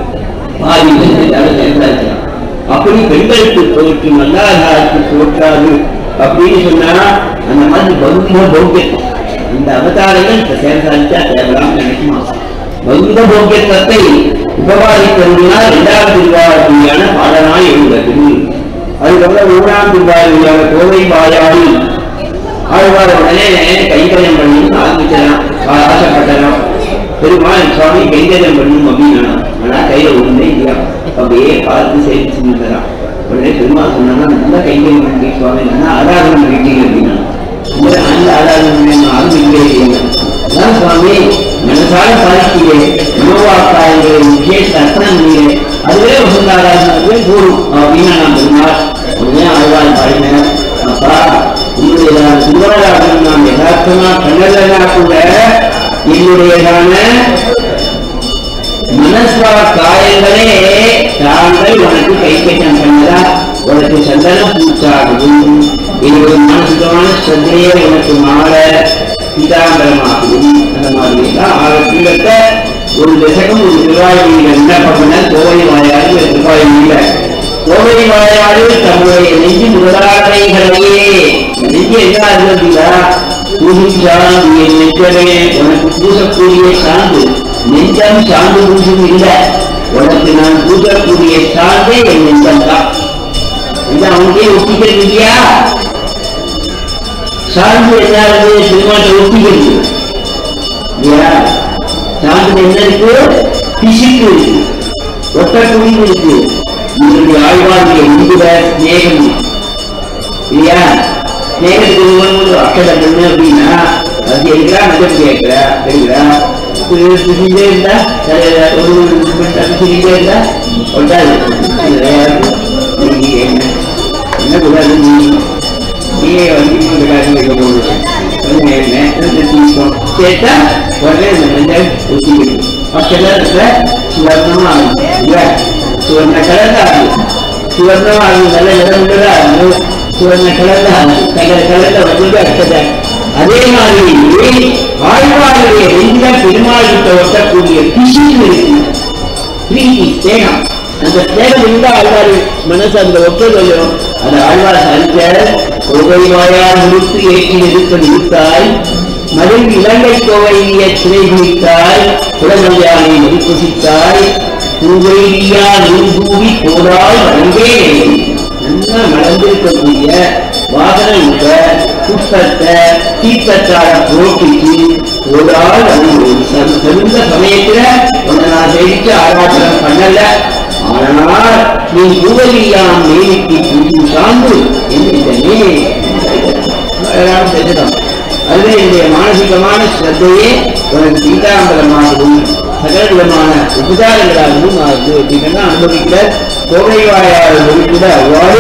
பாதி எல்லாரும் சேர்ந்தாச்சு அப்படி பெண்களுக்கு தோற்றும் அல்லாதாருக்கு தோற்றாது அப்படின்னு சொன்னா அந்த மாதிரி பௌத்த போக்கியம் அந்த அவதாரங்கள் இப்ப சேர்ந்தாச்சா தேவலாம் நினைக்குமா பௌத்த போக்கியத்தை உபவாதித்தருனால் இரண்டாவது திருவாரூரியான பாடனாய் எழுந்தது அதுக்கப்புறம் மூணாம் திருவாரூரியான கோவை பாயாடி ஆழ்வார் உடனே கைங்கரியம் பண்ணணும் ஆரம்பிச்சலாம் ஆசைப்பட்டலாம் பெருமாள் சுவாமி கைங்கரியம் பண்ணணும் அப்படின்னா ஆனா கையில ஒண்ணுமே இல்லையா அப்படியே பார்த்து சேர்த்து செஞ்சுக்கிறான் உடனே பெருமாள் சொன்னா நல்ல கைங்கரியம் பண்ணி சுவாமி நல்லா ஆராதனை பண்ணிட்டீங்க அப்படின்னா இந்த அந்த ஆராதனை பண்ணி ஆரம்பிக்கவே இல்லைங்க அதான் சுவாமி மனசால பாதிக்கிறே மனோவாக்காயங்களை விசேஷ அர்ப்பணம் பண்ணீங்க அதுவே வசந்த ஆராதனை கூடும் அப்படின்னு நான் பெருமாள் உடனே ஆழ்வார் பாடினேன் அப்பா உங்களுடைய திருவாராதனம் நான் யதார்த்தமா பண்ணலன்னா கூட என்னுடையதான மனஸ்வா காயங்களே தாங்கள் உனக்கு கைக்கட்டம் பண்ணதா உனக்கு சந்தனம் பூச்சாகவும் என்னுடைய மானசிகமான சந்தையை உனக்கு மாற பீதாம்பரமாகவும் அந்த மாதிரி எல்லாம் ஆகத்திட்ட ஒரு தசகம் ஒரு திருவாயூரில் என்ன பண்ண கோவை வாயாடு ஒரு திருவாயூரில் கோவை வாயாடு தம்முடைய நெஞ்சு முதலாடைகளையே நெஞ்சு என்ன இருந்ததுங்களா பூஜிச்சான் என் நெஞ்சமே உனக்கு பூசக்கூடிய சாந்து நெஞ்சம் சாந்து பூஜும் இல்லை உனக்கு நான் பூஜக்கூடிய சாந்தே என் நெஞ்சம் தான் இது அவனுக்கே ஒப்பிக்கிறது இல்லையா சாந்து என்னாவது திருமாட்டை ஒப்பிக்கிறது இல்லையா சாந்து என்ன இருக்கு பிசிக்கு இருக்கு ஒட்டக்குடியும் இருக்கு இதனுடைய ஆழ்வாருடைய இந்துவ ஸ்நேகம் இல்லையா ஸ்நேகத்துக்கு ஒரு அக்கறை பண்ணு அப்படின்னா அது எடுக்கிறா மஞ்சள் கேட்கிறா எடுக்கிறா பிரிஞ்சே இருந்தா தலையில ஒரு பிரிஞ்சே இருந்தா ஒட்டாது நீங்க என்ன என்ன கூடாது நீ நீயே வந்து கூடாது வைக்க போகுது கொஞ்சம் நேரத்தை தீர்க்கும் கேட்டா உடனே இந்த மஞ்சள் ஒட்டிக்கிடும் அக்கடத்துல சுவர்ணமா ஆகும் இல்ல சுவர்ண கலர் ஆகும் சுவர்ணமா ஆகும் நல்ல இடம் உள்ளதா ஆகும் சுவர்ண கலர் ஆகும் கலர் கலர்ல வந்து அக்கதை அதே மாதிரி ஆழ்வாருடைய நெஞ்சில பெருமாள் கிட்ட ஒட்டக்கூடிய பிசிக்கு இருக்கு பிரீத்தி தேகம் அந்த தேகம் இருந்தா ஆழ்வார் மனசு அந்த ஒப்பதொல்லும் அந்த ஆழ்வார் சரித்த ஒருவை வாயால் நிறுத்து ஏற்றி நிறுத்த நிறுத்தாய் மதில் இலங்கை கோவையிய சிறை குளித்தாய் குடமொழியானை மதிப்புசித்தாய் பூவையா நூல்கூவி போதாய் வழங்கே நல்லா மலர்ந்திருக்கக்கூடிய வாசனை உள்ள புஷ்பத்தை தீர்த்தத்தார புரோட்டிச்சு ஒரு ஆள் அது ஒரு ச- தகுந்த சமயத்துல உன்னை நான் ஜெயிச்சு ஆராதனம் பண்ணல ஆனால் நீ பூவலியாம் மேலிக்கு புரியும் சார்ந்து என்னிடமே அழகான தெரிஞ்சிடும் அதுவே என்னுடைய மானசிகமான ஸ்ரத்தையே உனக்கு சீதாம்பரமாகவும் சகல விதமான உபச்சாரங்களாகவும் ஆகுது அப்படின்னு அனுபவிக்கிற கோவை வாயாளர் கூட அவ்வாறு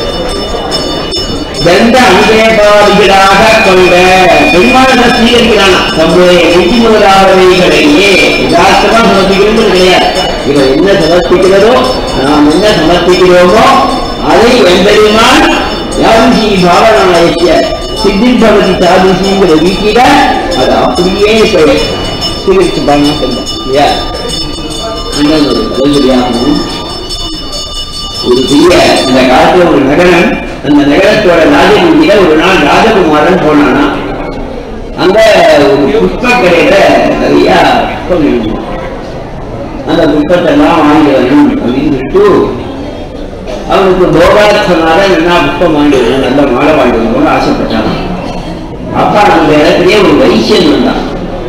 தண்ட அங்கேபாதிகளாக கொண்ட பெருமாள் சீகரிக்கிறான் தம்முடைய நெஞ்சி முதலாளர்களையே யதார்த்தமா சமர்ப்பிக்கிறது கிடையாது இவர் என்ன சமர்ப்பிக்கிறதோ நாம் என்ன சமர்ப்பிக்கிறோமோ அதை எம்பெருமான் யாருஷி பாவனாயத்திய சித்தின் பவதி தாதுஷிங்கிற வீட்டில அது அப்படியே பெயர் சீரிச்சு பாருங்க சொல்லுங்க இல்லையா அண்ணன் ஒரு கலைஞரியாகவும் ஒரு பெரிய இந்த காலத்துல ஒரு நகரம் அந்த நகரத்தோட ராஜகுண்டியில ஒரு நாள் ராஜகுமாரன் போனானா அங்க ஒரு புஷ்ப கடையில நிறைய புஷ்பம் இருந்தது அந்த புஷ்பத்தெல்லாம் வாங்கி வரணும் அப்படின்னு சொல்லிட்டு அவனுக்கு போகாத் சொன்னார என்ன புஷ்பம் வாங்கி வரணும் நல்ல மாலை வாங்கி வரணும்னு ஆசைப்பட்டான் அப்பா அந்த இடத்துலயே ஒரு வைசியன் வந்தான்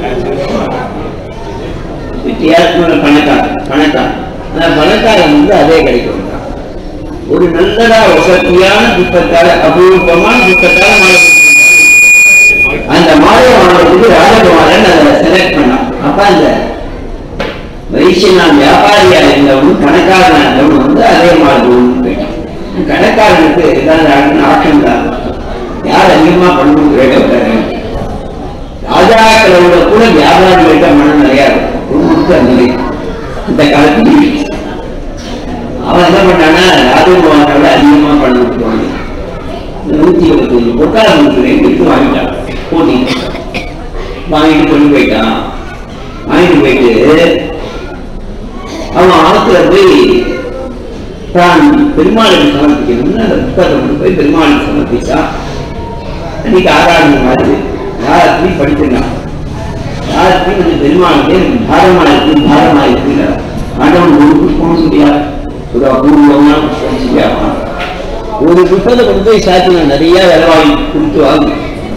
வித்தியாசமான பணக்காரன் பணக்காரன் அந்த பணக்காரன் வந்து அதே கடைக்கு வந்தான் ஒரு நல்லதா வசதியான புத்தத்தால அபூர்வமான புத்தத்தால மாலை அந்த மாலையை வாங்குறதுக்கு ராஜகுமாரன் அதை செலக்ட் பண்ணான் அப்ப அந்த வைசியனான் வியாபாரியா இருந்தவனும் கணக்காரனா இருந்தவனும் வந்து அதே மாதிரி போயிட்டான் கணக்காரனுக்கு ஏதாவது ஆட்டம் தான் யார் அதிகமா பணம் கேட்க ராஜாக்களோட கூட வியாபாரிகள்கிட்ட மனம் நிறையா இருக்கும் குடும்பத்துக்கு அந்த நிலை இந்த காலத்துல அவன் என்ன பண்ணானா ராஜகுமாரோட அதிகமா பண்ண விட்டுருவாங்க நூத்தி இருபத்தஞ்சு பொட்டாள நூற்றி எடுத்து வாங்கிட்டான் போட்டி வாங்கிட்டு கொண்டு போயிட்டான் வாங்கிட்டு போயிட்டு அவன் ஆத்துல போய் தான் பெருமாளுக்கு சமர்ப்பிக்கணும்னு அந்த புத்தகத்தை கொண்டு போய் பெருமாளுக்கு சமர்ப்பிச்சான் அன்னைக்கு ஆராதனை மாதிரி ராத்திரி படிச்சிருந்தான் ராத்திரி கொஞ்சம் பெருமாளுக்கு எனக்கு பாரமா இருக்கு பாரமா இருக்கு ஆண்டவன் ஒரு புஷ்பம் சொல்லியா ஒரு அபூர்வமான புஷ்பம் சொல்லியாமா ஒரு புஷ்பத்தை கொண்டு போய் சாத்தினா நிறைய விலை வாங்கி கொடுத்து வாங்கி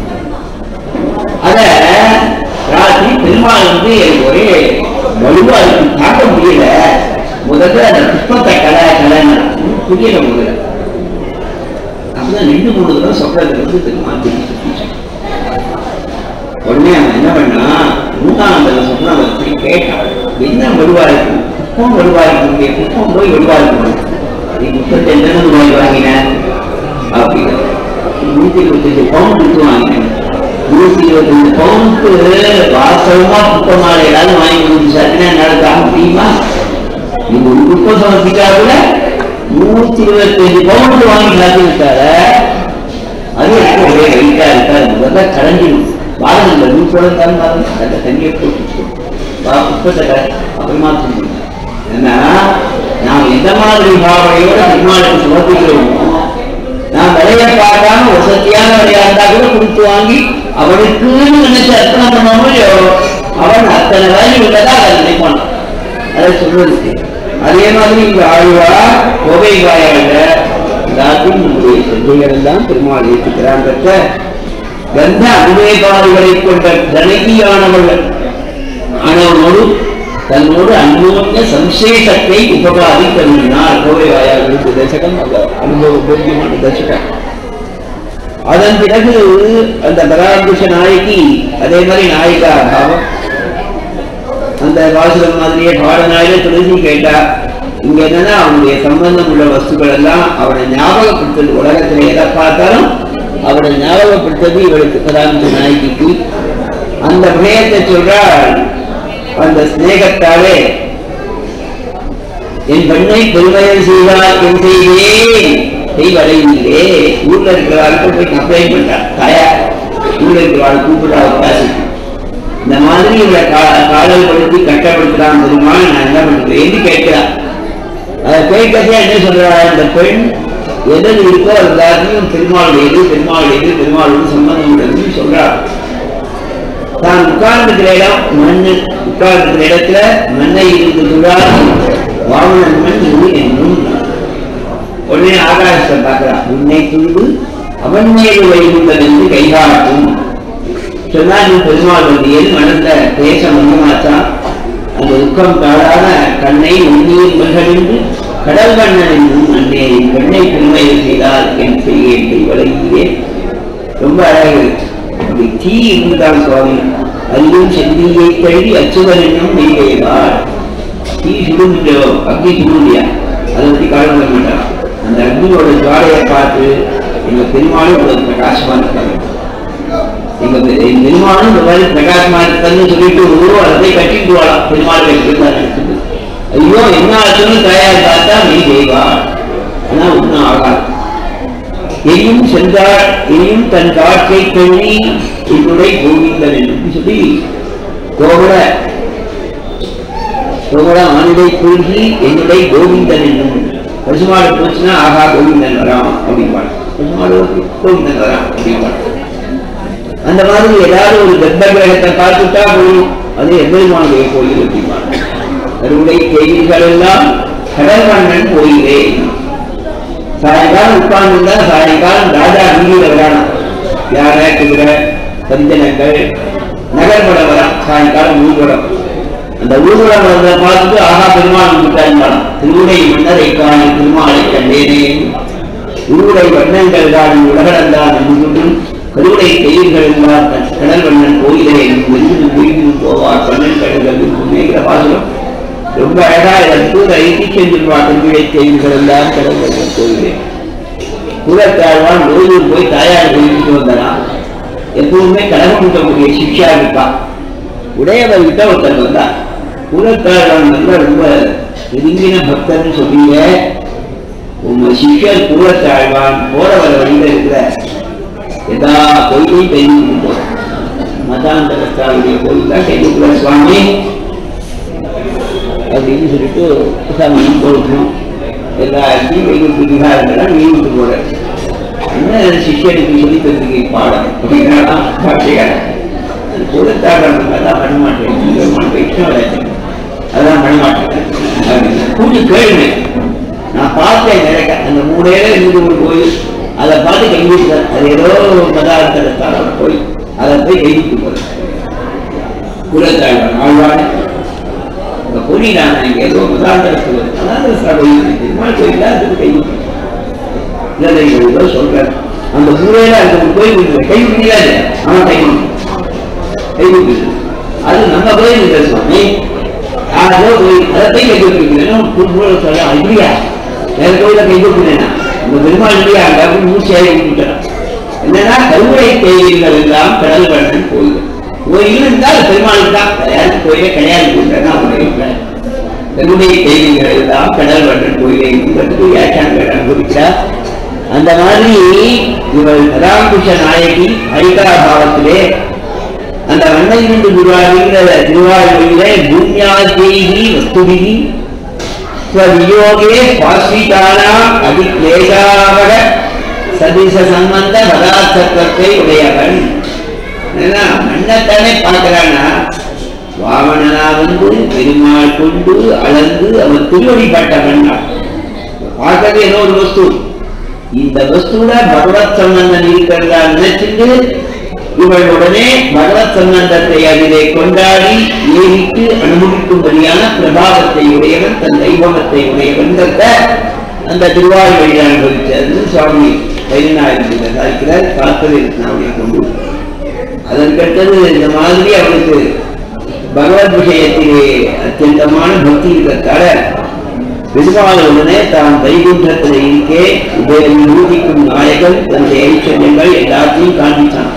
அத ராத்திரி பெருமாள் வந்து எனக்கு ஒரே வலுவா இருக்கு தாக்க முடியல முதல்ல அந்த புஷ்பத்தை கலை கலைன்னு புரியல முதல்ல அப்பதான் ரெண்டு மூணு தடவை சொப்பனத்துல வந்து பெருமாள் திரும்பி சுத்திச்சான். உடனே அவன் என்ன பண்ணா மூணாம் தடவை சொப்பனம் வச்சு கேட்டான் என்ன வலுவா இருக்கு புஷ்பம் வலுவா இருக்கு புஷ்பம் போய் வலுவா இருக்கணும் நீ புஷ்பத்தை எந்த ரூபாய் வாங்கின அப்படின்னு நூத்தி இருபத்தஞ்சு பவுன் கொடுத்து வாங்கினேன் நூத்தி இருபத்தஞ்சு பவுனுக்கு வாசகமா புத்தமான ஏதாவது வாங்கி கொடுத்து சாத்தினா என்னால தாங்க முடியுமா நீங்க ஒரு புத்தம் சமர்ப்பிச்சா கூட நூத்தி இருபத்தஞ்சு பவுனுக்கு வாங்கி சாத்தி விட்டார அது எனக்கு ஒரே வெயிட்டா இருக்காது முதல்ல கரைஞ்சிடும் வாரம் இல்லை நூற்றோட இருந்தாலும் பாருங்க அதில் தண்ணியை போட்டு வா புத்தகத்தை அப்புறமா சொல்லணும் ஏன்னா நாம் எந்த மாதிரி பாவனையோட பெருமாளுக்கு சமர்ப்பிக்கிறோமோ நான் விலைய பார்க்காம வசதியான விலையா இருந்தா கூட கொடுத்து வாங்கி அவனுக்குன்னு நினைச்சு அர்ப்பணம் பண்ணாமோ அவன் அத்தனை வேலை உள்ளதா அதை நினைப்பான் அதை சொல்றதுக்கு அதே மாதிரி இங்க ஆழ்வா கோவை வாயாள எல்லாத்தையும் நம்முடைய செல்விகள் எல்லாம் பெருமாள் ஏற்றுக்கிறான் பெற்ற கந்த அனுவேபாடுகளை கொண்ட தனகியானவர்கள் ஆனவனோடு தன்னோடு அந்யோன்ய சம்சேஷத்தை உபகாரி கருதினார் கோவை வாயாளர்களுக்கு தசகம் அந்த அனுபவ போக்கியமான தசகம் அதன் பிறகு அந்த பராங்குஷ நாயகி அதே மாதிரி நாயிகா பாவம் அந்த வாசகம் மாதிரியே பாடனாயில துளசி கேட்டா இங்க என்னன்னா அவனுடைய சம்பந்தம் உள்ள வஸ்துக்கள் எல்லாம் அவனை ஞாபகப்படுத்துறது உலகத்துல எதை பார்த்தாலும் அவனை ஞாபகப்படுத்துறது இவளுக்கு பராங்குஷ நாயகிக்கு அந்த விஷயத்தை சொல்றாள் அந்த சிநேகத்தாலே என் பெண்ணை பெருமையில் செய்வார் என் செய்வேன் செய்வடையிலே ஊர்ல இருக்கிறவாளுக்கு போய் கம்ப்ளைண்ட் பண்றா தாயா ஊர்ல இருக்கிறவாள் கூப்பிடுறா காசு இந்த மாதிரி இவளை கா- காதல் படுத்தி கட்டப்படுத்துறான் பெருமாள் நான் என்ன பண்றேன்னு கேட்கிறான் அதை கேட்கறதே என்ன சொல்றா இந்த பெண் எதில் இருக்கோ அது எல்லாத்தையும் பெருமாளுடையது பெருமாளுடையது பெருமாளோடு சம்பந்தம் உள்ளதுன்னு சொல்றா தான் உட்கார்ந்துக்கிற இடம் மண்ணு உட்கார்ந்துக்கிற இடத்துல மண்ணை இருக்குதுதான் வாமனன் மண் இது என்னும் உடனே ஆகாசத்தை பார்க்கிறான் உன்னை துன்பு அவன் மீது வைகுந்தன் என்று கைகாட்டும் சொன்னா நீ பெருமாள் வந்தியில் மனந்த பேச மந்தமாச்சான் அந்த துக்கம் தாழான கண்ணை உண்ணீர் மகளின்று கடல் கண்ணன் என்னும் அன்னே என் பெண்ணை பெருமையை செய்தால் என் செய்யேன் செய்வலையே ரொம்ப அழகு இருக்கு. அப்படி தீ இருந்துதான் சுவாமி அல்லும் செந்தியை கழுவி அச்சுதன் என்னும் நெய்வேவார் தீ சுடும் இல்லையோ அக்னி சுடும் இல்லையா அதை பத்தி கவலை பண்ண மாட்டான் அந்த அக்னியோட ஜுவாலையை பார்த்து எங்க பெருமாளும் இவ்வளவு பிரகாசமா இருக்காங்க எங்க பெ- எங்க பெருமாளும் இந்த மாதிரி பிரகாசமா இருக்கான்னு சொல்லிட்டு ஒரு அதை கட்டிட்டு வாழலாம் பெருமாள் வைக்கிறது ஐயோ என்ன ஆச்சுன்னு தயார் பார்த்தா நீ செய்வாள் ஆனா ஒன்றும் ஆகாது எரியும் சென்றார் எரியும் தன் காற்றை கண்ணி என்னுடைய கோவிந்தன் என்று சொல்லி கோகுல கோகுல ஆனிடை கொள்கி என்னுடைய கோவிந்தன் என்னும் பசுமாடு போச்சுன்னா ஆகா கோவிந்தன் வரான் அப்படிம்பாள் பசுமாடு கோவிந்தன் வரான் அப்படிம்பாள் அந்த மாதிரி ஏதாவது ஒரு கர்ப்ப கிரகத்தை பார்த்துட்டா போதும் அது எம்பெருமானுடைய கோயில் அப்படிம்பாள் கருவுடை கேள்விகள் எல்லாம் கடல்வண்ணன் கோயிலே சாயங்காலம் உட்கார்ந்துருந்தா சாயங்காலம் ராஜா வீதியில் வரானாம் யார குதிரை பஞ்சனங்கள் நகர்படம் வரான் சாயங்காலம் ஊர்வலம் அந்த ஊர்வலம் வந்த பார்த்துட்டு ஆகா பெருமாள் விட்டான் திருவுடை மன்னரை காணி திருமாலை கண்டேனே திருவுடை வண்ணங்கள் தான் உலகடந்தான் என்றும் கருவுடை கையில்கள் எல்லாம் கடல் வண்ணன் கோயிலை வென்று வீழ்ந்து போவார் கண்ணன் கடல்கள் மேகிற பாசுரம் ரொம்ப அழகா இதற்கு ஐட்டி சென்றிருவார் திருவிழை செய்திகள் எல்லாம் கடல் வண்ணன் கோயிலே கூடத்தாழ்வான் ஓய்வூர் போய் தாயார் கோயிலுக்கு வந்தான் எப்பவுமே கடகம் கூட்டக்கூடிய சிக்ஷா இருப்பா உடையவர் கிட்ட ஒருத்தர் வந்தா கூடத்தாழ்வான் வந்து ரொம்ப நெருங்கின பக்தர்னு சொன்னீங்க உங்க சிஷ்யர் கூடத்தாழ்வான் போற வர வழியில இருக்கிற எல்லா கோயிலையும் கைவிட்டு போறோம் மதாந்தரத்தாருடைய கோயில் தான் கைவிட்டுற சுவாமி அப்படின்னு சொல்லிட்டு சாமி கொடுக்கணும் எல்லா இடத்தையும் கைவிட்டு விகாரங்கள்லாம் கைவிட்டு போறாரு என்ன சிஷ்யனுக்கு சொல்லி தந்துக்கு பாடம் அப்படின்னா பாட்டையார் கூடத்தாழ்வான் தான் பண்ண மாட்டேன் வைஷ்ணவராஜன் அதான் பண்ண மாட்டேன் கூட்டி கேளுங்க நான் பார்த்தேன் நிறைய அந்த மூடையில இருந்து ஒரு கோயில் அதை பார்த்து கைவிட்டார் அது ஏதோ பதார்த்தத்தால் போய் அதை போய் கைவிட்டு போறேன் குலத்தாழ்வான் ஆழ்வான் இந்த பொன்னிடான இங்க ஏதோ பதார்த்தத்தில் பதார்த்த கோயில் திருமால் கோயில் தான் அதுக்கு கைவிட்டு இல்லை ஏதோ சொல்றேன் அந்த மூலையில அந்த ஒரு கோயில் இருக்கு கைவிட்டீங்களா இல்லையா அவன் கைவிட்டு கைவிட்டு அது நம்ம கோயில் இல்லை சுவாமி யாரோ கோயில் அதை போய் கைவிட்டு புதுமூலம் சொல்ல அப்படியா வேற கோயில கைவிட்டுனா இந்த பெருமாள் இல்லையா அங்க அப்படின்னு மூச்சையாக விட்டுட்டான் என்னன்னா கருவறை கோயில்கள் எல்லாம் கடல் வண்ணன் கோயில் கோயில் இருந்தால் பெருமாளுக்கு தான் யாருக்கு கோயிலே கிடையாது கூட்டா அவருடைய கருடைய கோயில்கள் எல்லாம் கடல் வண்ணன் கோயிலை என்பதற்கு வியாக்கியானங்கள் அனுபவிக்கிறார் அந்த மாதிரி இவள் ராமகிருஷ்ண நாயகி ஹரிகாபாவத்திலே அந்த வண்ணகிரிந்து குருவாகிற திருவாரூரிலே பூமியாதேகி வஸ்துபிகி ஸ்வவியோகே பாஸ்விதானாம் அதிக்லேசாவக சதிச சம்பந்த பதார்த்தத்தை உடையவன் ஏன்னா மண்ணத்தானே பார்க்கிறானா வாமனனா வந்து பெருமாள் கொண்டு அளந்து அவன் திருவடிப்பட்டவன் பார்க்கறது ஏதோ ஒரு வஸ்து இந்த வஸ்துல பகவத் சம்பந்தம் இருக்கிறதா நினைச்சுட்டு இவள் உடனே பகவத் சம்பந்தத்தை அதிலே கொண்டாடி ஏறிட்டு அனுபவிக்கும்படியான பிரபாவத்தை உடையவன் தன் தெய்வமத்தை உடையவன் அந்த திருவாரூரை அனுபவிச்சது சுவாமி பதினாயிரத்தில் சாதிக்கிறார் பார்த்தது நாவுடைய கொண்டு அதற்கடுத்தது இந்த மாதிரி அவனுக்கு பகவத் விஷயத்திலே அத்தியந்தமான பக்தி இருக்கிறதால பெருமாளுடனே தான் வைகுண்டத்தில் இருக்கே உபய விபூதிக்கும் நாயகன் தன்னுடைய ஐஸ்வர்யங்கள் எல்லாத்தையும் காண்பித்தான்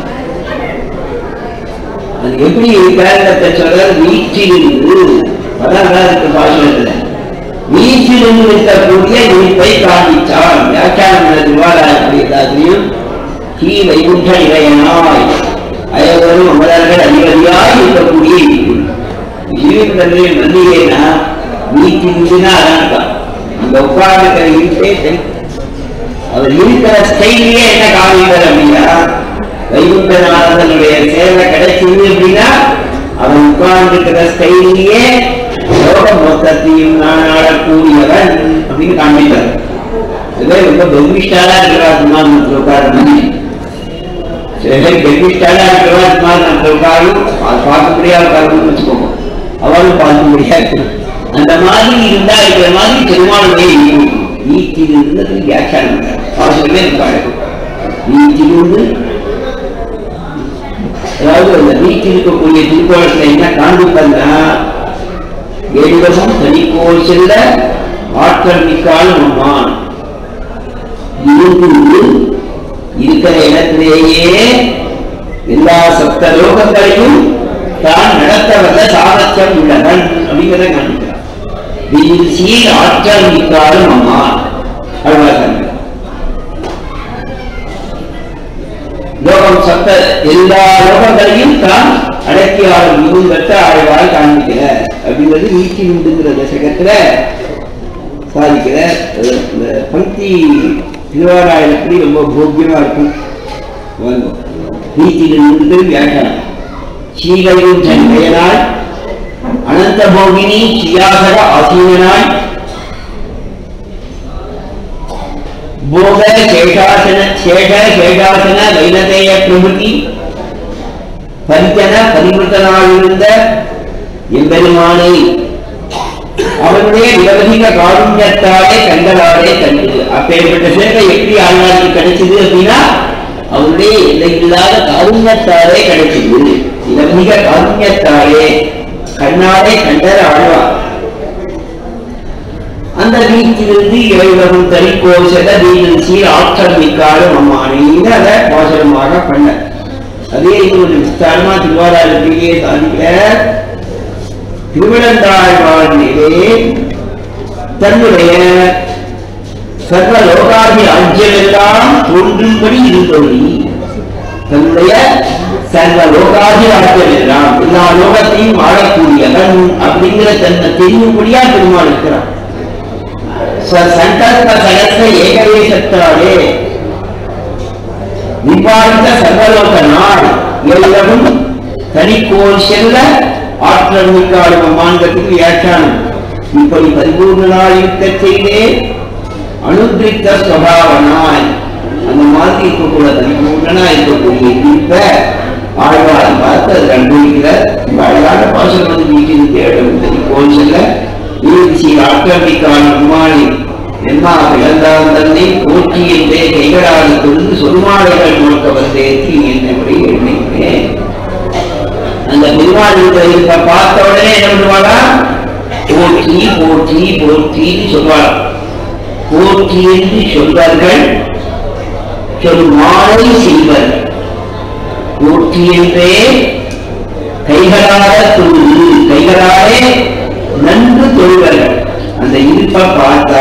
அது எப்படி காரணத்தை சொல்ற வீச்சிலிருந்து பதார்த்த பாஷணத்துல வீச்சிலிருந்து இருக்கக்கூடிய இருப்பை காண்பித்தான் வியாக்கியான திருவாராயக்கூடிய எல்லாத்தையும் கீ வைகுண்ட இறையனாய் அயவரும் அமரர்கள் அதிபதியாய் இருக்கக்கூடிய இருப்பு ஜீவிதத்திலே நந்தியேனா வீட்டிலிருந்துனா அதான் அங்க உட்கார்ந்துக்கிற இருப்பே சரி அவர் இருக்கிற ஸ்டைலே என்ன காமிக்கிறார் அப்படின்னா வைகுண்டநாதனுடைய சேவை கிடைச்சது அப்படின்னா அவன் உட்கார்ந்துக்கிற ஸ்டைலியே லோகம் மொத்தத்தையும் நான் ஆடக்கூடியவன் அப்படின்னு காண்பித்தார் இதுவே ரொம்ப பெருமிஷ்டாலா இருக்கிறா சுமார் உட்கார சில பேர் பெருமிஷ்டாலா இருக்கிறா சுமார் நம்ம உட்காரும் பார்க்கக்கூடியா உட்காரணும்னு வச்சுக்கோங்க அவளும் பார்க்க முடியாது அந்த மாதிரி இருந்தா இருக்கிற மாதிரி பெருமாளுடைய நீத்திலிருந்து வியாக்கியானம் அவசியமே இருப்பாரு நீத்திலிருந்து அதாவது அந்த நீத்தி இருக்கக்கூடிய திருக்கோலத்துல என்ன காண்பிப்பன்னா எழுதமும் தனிக்கோள் செல்ல ஆற்றல் மிக்காலும் அம்மான் இருந்து இருக்கிற இடத்திலேயே எல்லா சப்த லோகங்களையும் தான் நடத்த வந்த சாமர்த்தியம் உள்ளவன் அப்படிங்கிறத காண்பிக்கிறான் வீழ்ச்சியில் ஆற்றல் மிக்காலும் அம்மா அழுவாங்க லோகம் சத்த எல்லா லோகங்களையும் தான் அடக்கி ஆளும் மிகவும் வெட்ட ஆழ்வாய் காண்பிக்கிற அப்படிங்கிறது வீட்டி உண்டுங்கிற தசகத்துல சாதிக்கிற அஹ், இந்த பக்தி திருவாராயணப்படி ரொம்ப போக்கியமா இருக்கும் வாங்க. வீட்டில் நின்று வியாக்கியானம் ஸ்ரீகளின் தன் பெயரால் அனந்த போகினி ஸ்ரீயாசக ஆசீனாய் போக சேஷாசன சேஷ சேஷாசன வைனதேய பிரபுதி பரிஜன பரிமிருத்தனாயிருந்த எம்பெருமானை அவனுடைய நிரவதிக காருண்யத்தாலே கண்களாலே கண்டு அப்பேற்பட்ட சேர்க்கை எப்படி ஆழ்வாருக்கு கிடைச்சது அப்படின்னா அவனுடைய எல்லையில்லாத காருண்யத்தாலே கிடைச்சது நிரவதிக காருண்யத்தாலே கண்ணாலே கண்டர் ஆழ்வார் அந்த வீட்டிலிருந்து இறைவரும் தறிக்கோசத வீட்டில் சீர் ஆற்றல் மிக்காலும் அம்மானின்னு அதை மோசமாக பண்ண அதே இது ஒரு விஸ்தாரமா திருவாரூரிலேயே சாதிக்கிற திருவிழந்தாழ்வாழ்நிலே தன்னுடைய சர்வ லோகாதி ராஜ்யமெல்லாம் தோன்றும்படி இருந்தொழி தன்னுடைய சர்வ லோகாதி ராஜ்யம் எல்லாம் எல்லா லோகத்தையும் ஆளக்கூடியவன் அப்படிங்கிற தன்னை தெரியும்படியா பெருமாள் இருக்கிறான் ச- சங்கல்ப சகஸ்ர ஏகதேசத்தாலே விவாதித்த சர்வலோக நாள் எல்லவும் தனிக்கோள் செல்ல ஆற்றல் மிக்காடும் அம்மான்கத்துக்கு வியாக்கியானம் இப்படி பரிபூர்ணனாய் இருக்கச் செய்தே அனுகிரித்த சுவாவனாய் அந்த மாதிரி இருக்கக்கூட பரிபூர்ணனா இருக்கக்கூடிய தீர்ப்ப ஆழ்வாரம் பார்த்து அது அனுபவிக்கிற ரொம்ப அழகான பாசனம் வந்து வீட்டில் தேடும் தனிக்கோள் செல்ல வீழ்ச்சி ஆற்றல் மிக்காடும் அம்மானி எம்மா இழந்தான் தன்னை போற்றி என்றே கைகளால் கொண்டு சொருமாலைகள் முழுக்க வந்தேற்றி என்னபடி எண்ணிக்கிறேன் அந்த பெருமாள் இருக்க பார்த்த உடனே என்ன பண்ணுவாளா போற்றி போற்றி போற்றின்னு சொல்வாள் போற்றி என்று சொல்வார்கள் சொல் மாலை செய்வார்கள் போற்றி என்றே கைகளாக தொழுது கைகளாலே நன்கு தொழுவார்கள் அந்த இருப்பை பார்த்தா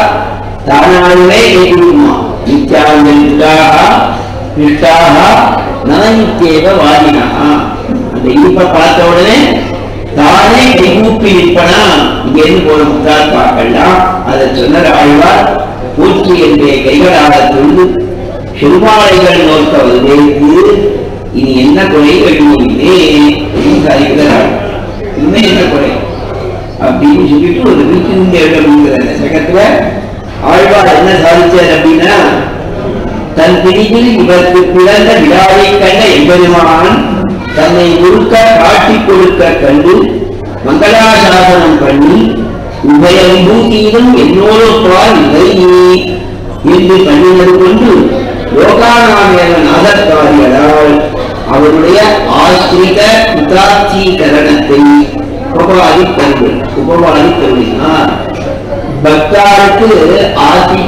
தானாகவே கேட்குமா நித்யாந்தா இஷ்டாக நானித்தேவ வாதினா அந்த இருப்பை பார்த்த உடனே தானே கைகூப்பி நிற்பனா இங்க இருந்து போன முத்தால் பார்க்கலாம் அதை சொன்ன ஆழ்வார் போற்றி என்றே கைகளாக தொழுது செருமாளைகள் நோக்க வருவேற்கு இனி என்ன கொலை வெட்டுவோமே அப்படின்னு சாதிக்கிறார் இன்னும் என்ன கொலை அப்படின்னு சொல்லிட்டு ஒரு வீட்டிலிருந்து எழுதணுங்கிற சகத்துல ஆழ்வார் என்ன சாதிச்சார் அப்படின்னா தன் பிடியில் இவருக்கு பிறந்த விழாவை கண்ட எம்பெருமான் தன்னை முழுக்க காட்டிக் கொடுக்க கண்டு மங்களாசாசனம் பண்ணி உபயம்பூதியிலும் என்னோடு பால் இவை என்று பண்ணினது கொண்டு லோகாநாமேவ நாதக்காரியரால் அவருடைய ஆசிரித உதாச்சீகரணத்தை உபவாதி கருது உபவாதி கருதினார் பக்தாருக்கு ஆசிரித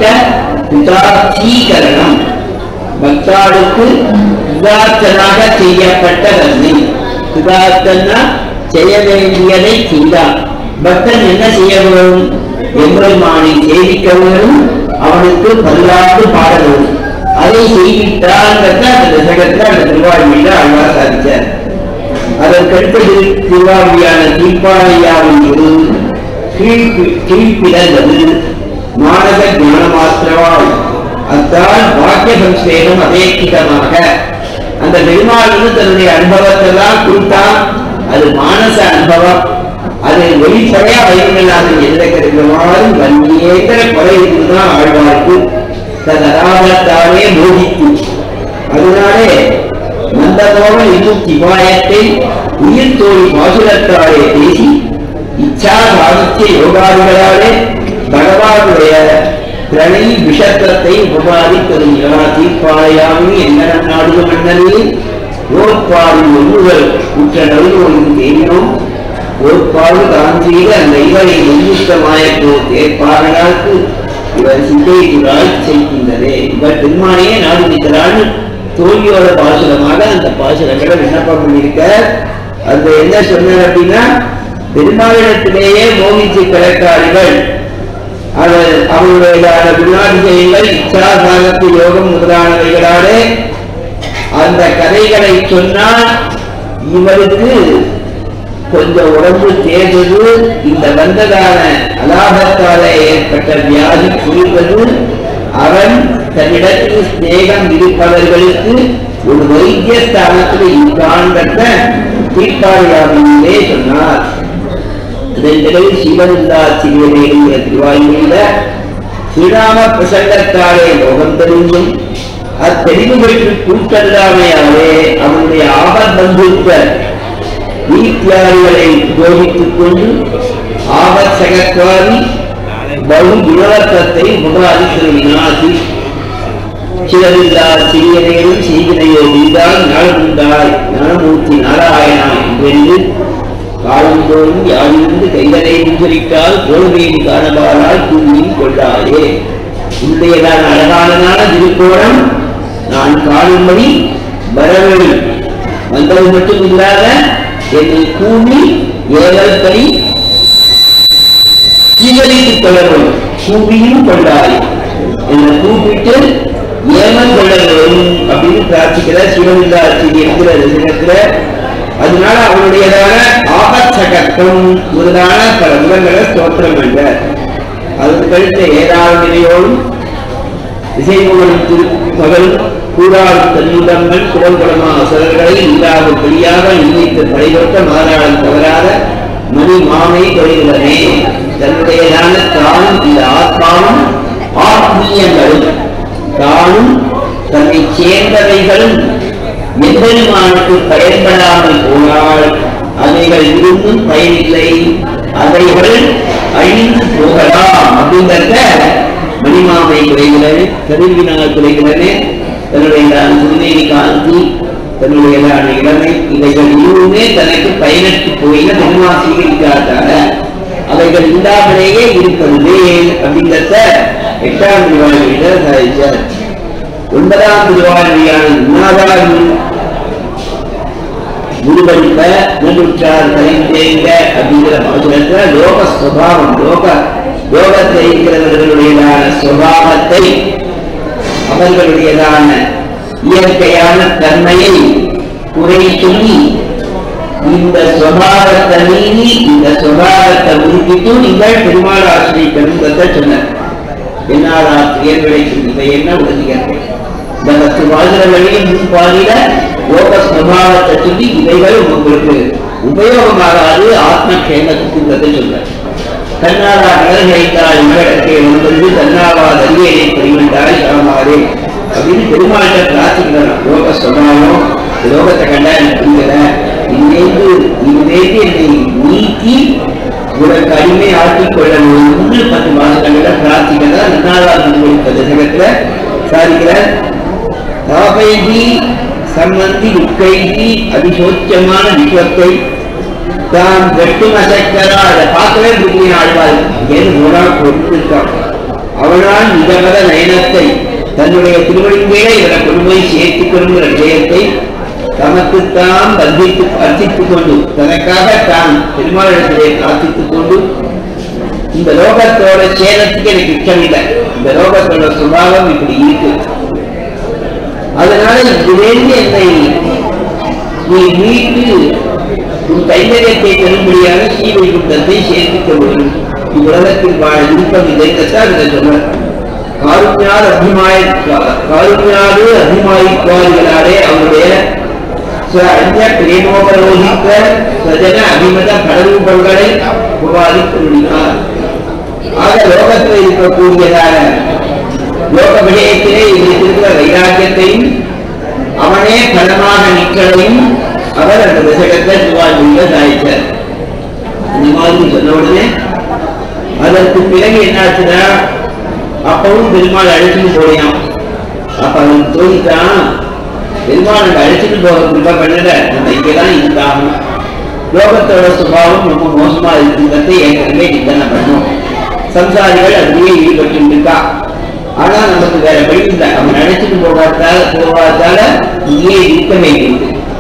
உதாச்சீகரணம் பக்தாளுக்கு சுதார்த்தனாக செய்யப்பட்ட தன்மை சுதார்த்தனா செய்ய வேண்டியதை செய்தார் பக்தன் என்ன செய்ய வேண்டும் எம்பெருமானை சேவிக்க வேண்டும் அவனுக்கு பல்லாண்டு பாட வேண்டும் அதை செய்விட்டாங்கிறத அந்த தசகத்துல அந்த திருவாழ்மையில அழகா சாதிச்சார் அதற்கடுத்தது திருவாழ்வியான தீர்ப்பாளையாவின் ஒரு கீழ்ப்பி- கீழ்ப்பிறந்தது மானக ஞான மாத்திரவாள் அத்தால் வாக்கிய சம்ஸ்வேகம் அபேட்சிதமாக அந்த பெருமாள் வந்து தன்னுடைய அனுபவத்தை தான் கொடுத்தான் அது மானச அனுபவம் அது வெளிப்படையா வைரமில்லாத எந்த கிடைக்கிறவாறு வன்னியேங்கிற குறை இருக்குதான் ஆழ்வார்க்கு தன் அராபத்தாலே மோதித்து அதனாலே மந்தமோக இன்னும் சிவாயத்தை உயிர் தோழி பாசுரத்தாலே பேசி இச்சா சாதித்ய யோகாதிகளாலே பகவானுடைய பிரணை விஷத்தத்தை உபமாதி தருகிறா தீர்ப்பாளையாமி என்ன நாடுக மன்னனே ஓர்பாடு ஒன்றுகள் உற்ற நடுவோருக்கு தெரியும் ஓர்பாடு தான் செய்த அந்த இவரை முன்னிஷ்டமாயப்போ தேர்ப்பாளர்களுக்கு இவர் சிந்தைக்குள்ளால் செய்கின்றதே இவர் பெருமானையே நாடு நிற்கிறான்னு தோல்வியோட பாசுரமாக அந்த பாசுரங்களை விண்ணப்பம் பண்ணியிருக்க அந்த என்ன சொன்னார் அப்படின்னா பெருமாளிடத்திலேயே மோகிச்சு கிடக்கார்கள் அவர் அவருடையதான குணாதிசயங்கள் இச்சாசாகத்து யோகம் முதலானவைகளாலே அந்த கதைகளை சொன்னால் இவருக்கு கொஞ்சம் உடம்பு தேர்ந்தது இந்த வந்ததான அலாபத்தாலே ஏற்பட்ட வியாதி புரிவது அவன் தன்னிடத்தில் சிநேகம் இருப்பவர்களுக்கு ஒரு வைத்திய ஸ்தானத்தில் இருக்கான்ற தீர்ப்பாளியாகவே சொன்னார் இதன் நிலையில் சிவனில்லா சிறியனைங்கிற திருவாயுமையில ஸ்ரீராம பிரசங்கத்தாலே லோகம் தெரிந்தும் அத்தெளிவு பெற்று கூட்டல்லாமையாலே அவனுடைய ஆபத் பந்துக்கள் நீத்தியாரிகளை உபயோகித்துக் கொண்டு ஆபத் சகத்வாரி பகு குணவர்த்தத்தை முகாதி திருவினாசி சிலரில்லா சிறியனையும் செய்தினையோ நீதான் ஞானமுண்டாய் ஞானமூர்த்தி நாராயணா என்று காலந்தோறும் யாழிருந்து கைதலை முன்சரித்தால் தோல்வியின் காணபாரால் தூங்கியும் கொள்ளாதே உன்னுடையதான அழகானதான திருக்கோணம் நான் காணும்படி வரவேணும் வந்தது மட்டும் இல்லாத என்னை கூவி ஏழல் படி சீகரித்துக் கொள்ளவும் கூவியும் கொண்டாய் என்னை கூப்பிட்டு ஏமன் கொள்ள வேண்டும் அப்படின்னு பிரார்த்திக்கிற சிவனில்லா செய்தி என்கிற ரசிகத்துல அதனால அவனுடையதான ஆபத்சகத்துவம் முதலான பல குணங்களை ஸ்தோத்திரம் என்ற அதற்கு கழித்த ஏதாவது நிலையோடும் இசைமுகன் திருமகள் கூறாள் தன்னுடங்கள் குடல்குடமா அசலர்களை இல்லாத வெளியாக நினைத்து படைபட்ட மாறாளன் தவறாத மணி மாமை தொழில்களே தன்னுடையதான தானும் இந்த ஆத்மாவும் ஆத்மீயங்களும் தானும் தன்னை சேர்ந்தவைகளும் எம்பெருமானுக்கு பயன்படாமல் போனால் அவைகள் இருந்தும் பயனில்லை அவைகள் அழிந்து போகலாம் அப்படிங்கிறத மணிமாமை குறைகிறனே கருவினால் குறைகிறனே தன்னுடைய திருநெறி காந்தி தன்னுடைய இளமை இவைகள் இன்னுமே தனக்கு பயனற்று போயின பெருமா சீகரிக்காதால அவைகள் இல்லாமலேயே இருப்பது அப்படிங்கிறத எட்டாம் திருவாழ்வியில சாதிச்சார் ஒன்பதாம் திருவாழ்வியான உண்ணாதார் முழுவடிப்ப நடுற்றார் கலைந்தேங்க அப்படிங்கிற பாசுரத்துல லோக சுவாவம் லோக லோகத்தை இருக்கிறவர்களுடையதான சுவாவத்தை அவர்களுடையதான இயற்கையான தன்மையை குறை சொல்லி இந்த சுவாவத்தை மீறி இந்த சுவாவத்தை உறுப்பிட்டு நீங்கள் பெருமாள் ஆசிரியர் சொன்னார் என்னால் ஆசிரியர் கிடைக்கும் இவை என்ன உறுதிகள் இந்த பத்து வாழ்கிற வழியில் முன் பாதியில யோக சுவாவத்தை சொல்லி இவைகள் உங்களுக்கு உபயோகமாகாது ஆத்ம கேமத்துக்கு சொல்ற கண்ணாரா கடல்களைத்தால் உலகத்தை உணர்ந்து தன்னாவாத அரியணை பரிவண்டாய் சாமாரே அப்படின்னு பெருமாள்கிட்ட பிரார்த்திக்கிறான் யோக சுவாவம் யோகத்தை கண்டா எனக்கு புரியல இங்கிருந்து இனிமேட்டு என்னை நீக்கி உனக்கு அடிமை ஆக்கிக் கொள்ள ஒன்று பத்து மாதங்கள்ல பிரார்த்திக்கிறதா நன்னாளாக தசகத்துல சாதிக்கிறார் தாபைதி சம்பந்தி துக்கைதி அதிசோச்சமான விஸ்வத்தை தாம் வெட்டும் அசைக்கிறா அதை பார்க்கவே முடியும் ஆழ்வார் ஏன் ஒரு கொடுத்திருக்கான் அவனால் நிஜமத நயனத்தை தன்னுடைய திருவடியின் மேலே இவரை கொண்டு போய் சேர்த்துக் கொள்கிற விஷயத்தை தமக்குத்தான் பந்தித்து அர்ச்சித்துக் கொண்டு தனக்காக தான் பெருமாளிடத்திலே பிரார்த்தித்துக் கொண்டு இந்த லோகத்தோட சேதத்துக்கு எனக்கு இஷ்டம் இல்லை இந்த லோகத்தோட சுபாவம் இப்படி இருக்கு அதனால இதுலேருந்து என்னை நீ மீட்டு உன் கைங்கரியத்தை பெறும்படியாக ஸ்ரீவைகுண்டத்தை சேர்த்துக்க வேண்டும் இவ்வுலகத்தில் வாழ விருப்பம் இதைத்தான் இதை சொல்ற காருண்யால் அபிமாய காருண்யாது அபிமாயிக்குவார்களாலே அவருடைய அந்நிய பிரேமோபரோகித்த சஜன அபிமத கடலூபங்களை உபாதித்துள்ளார் ஆக லோகத்தில் இருக்கக்கூடியதான லோக விடயத்திலே இருக்கிற வைராக்கியத்தையும் அவனே பலமாக நிற்களையும் அவர் அந்த தசகத்தை திருவாழ்வுல சாய்ச்சார் இந்த மாதிரி சொன்ன உடனே அதற்கு பிறகு என்னாச்சுன்னா அப்பவும் பெருமாள் அழைச்சிட்டு போயான் அப்ப அவன் தோணித்தான் பெருமாள் அங்க அழைச்சிட்டு போக கிருப்பா பண்ணல நம்ம இங்கதான் இருந்தாகும் லோகத்தோட சுபாவம் ரொம்ப மோசமா இருக்குங்கிறத ஏற்கனவே நிந்தனை பண்ணும் சம்சாரிகள் அதுலயே ஈடுபட்டு இருக்கா ஆனா நமக்கு வேற வழி இல்லை அவன் அழைச்சிட்டு போகாதால போகாதால இங்கேயே இருக்க வேண்டியது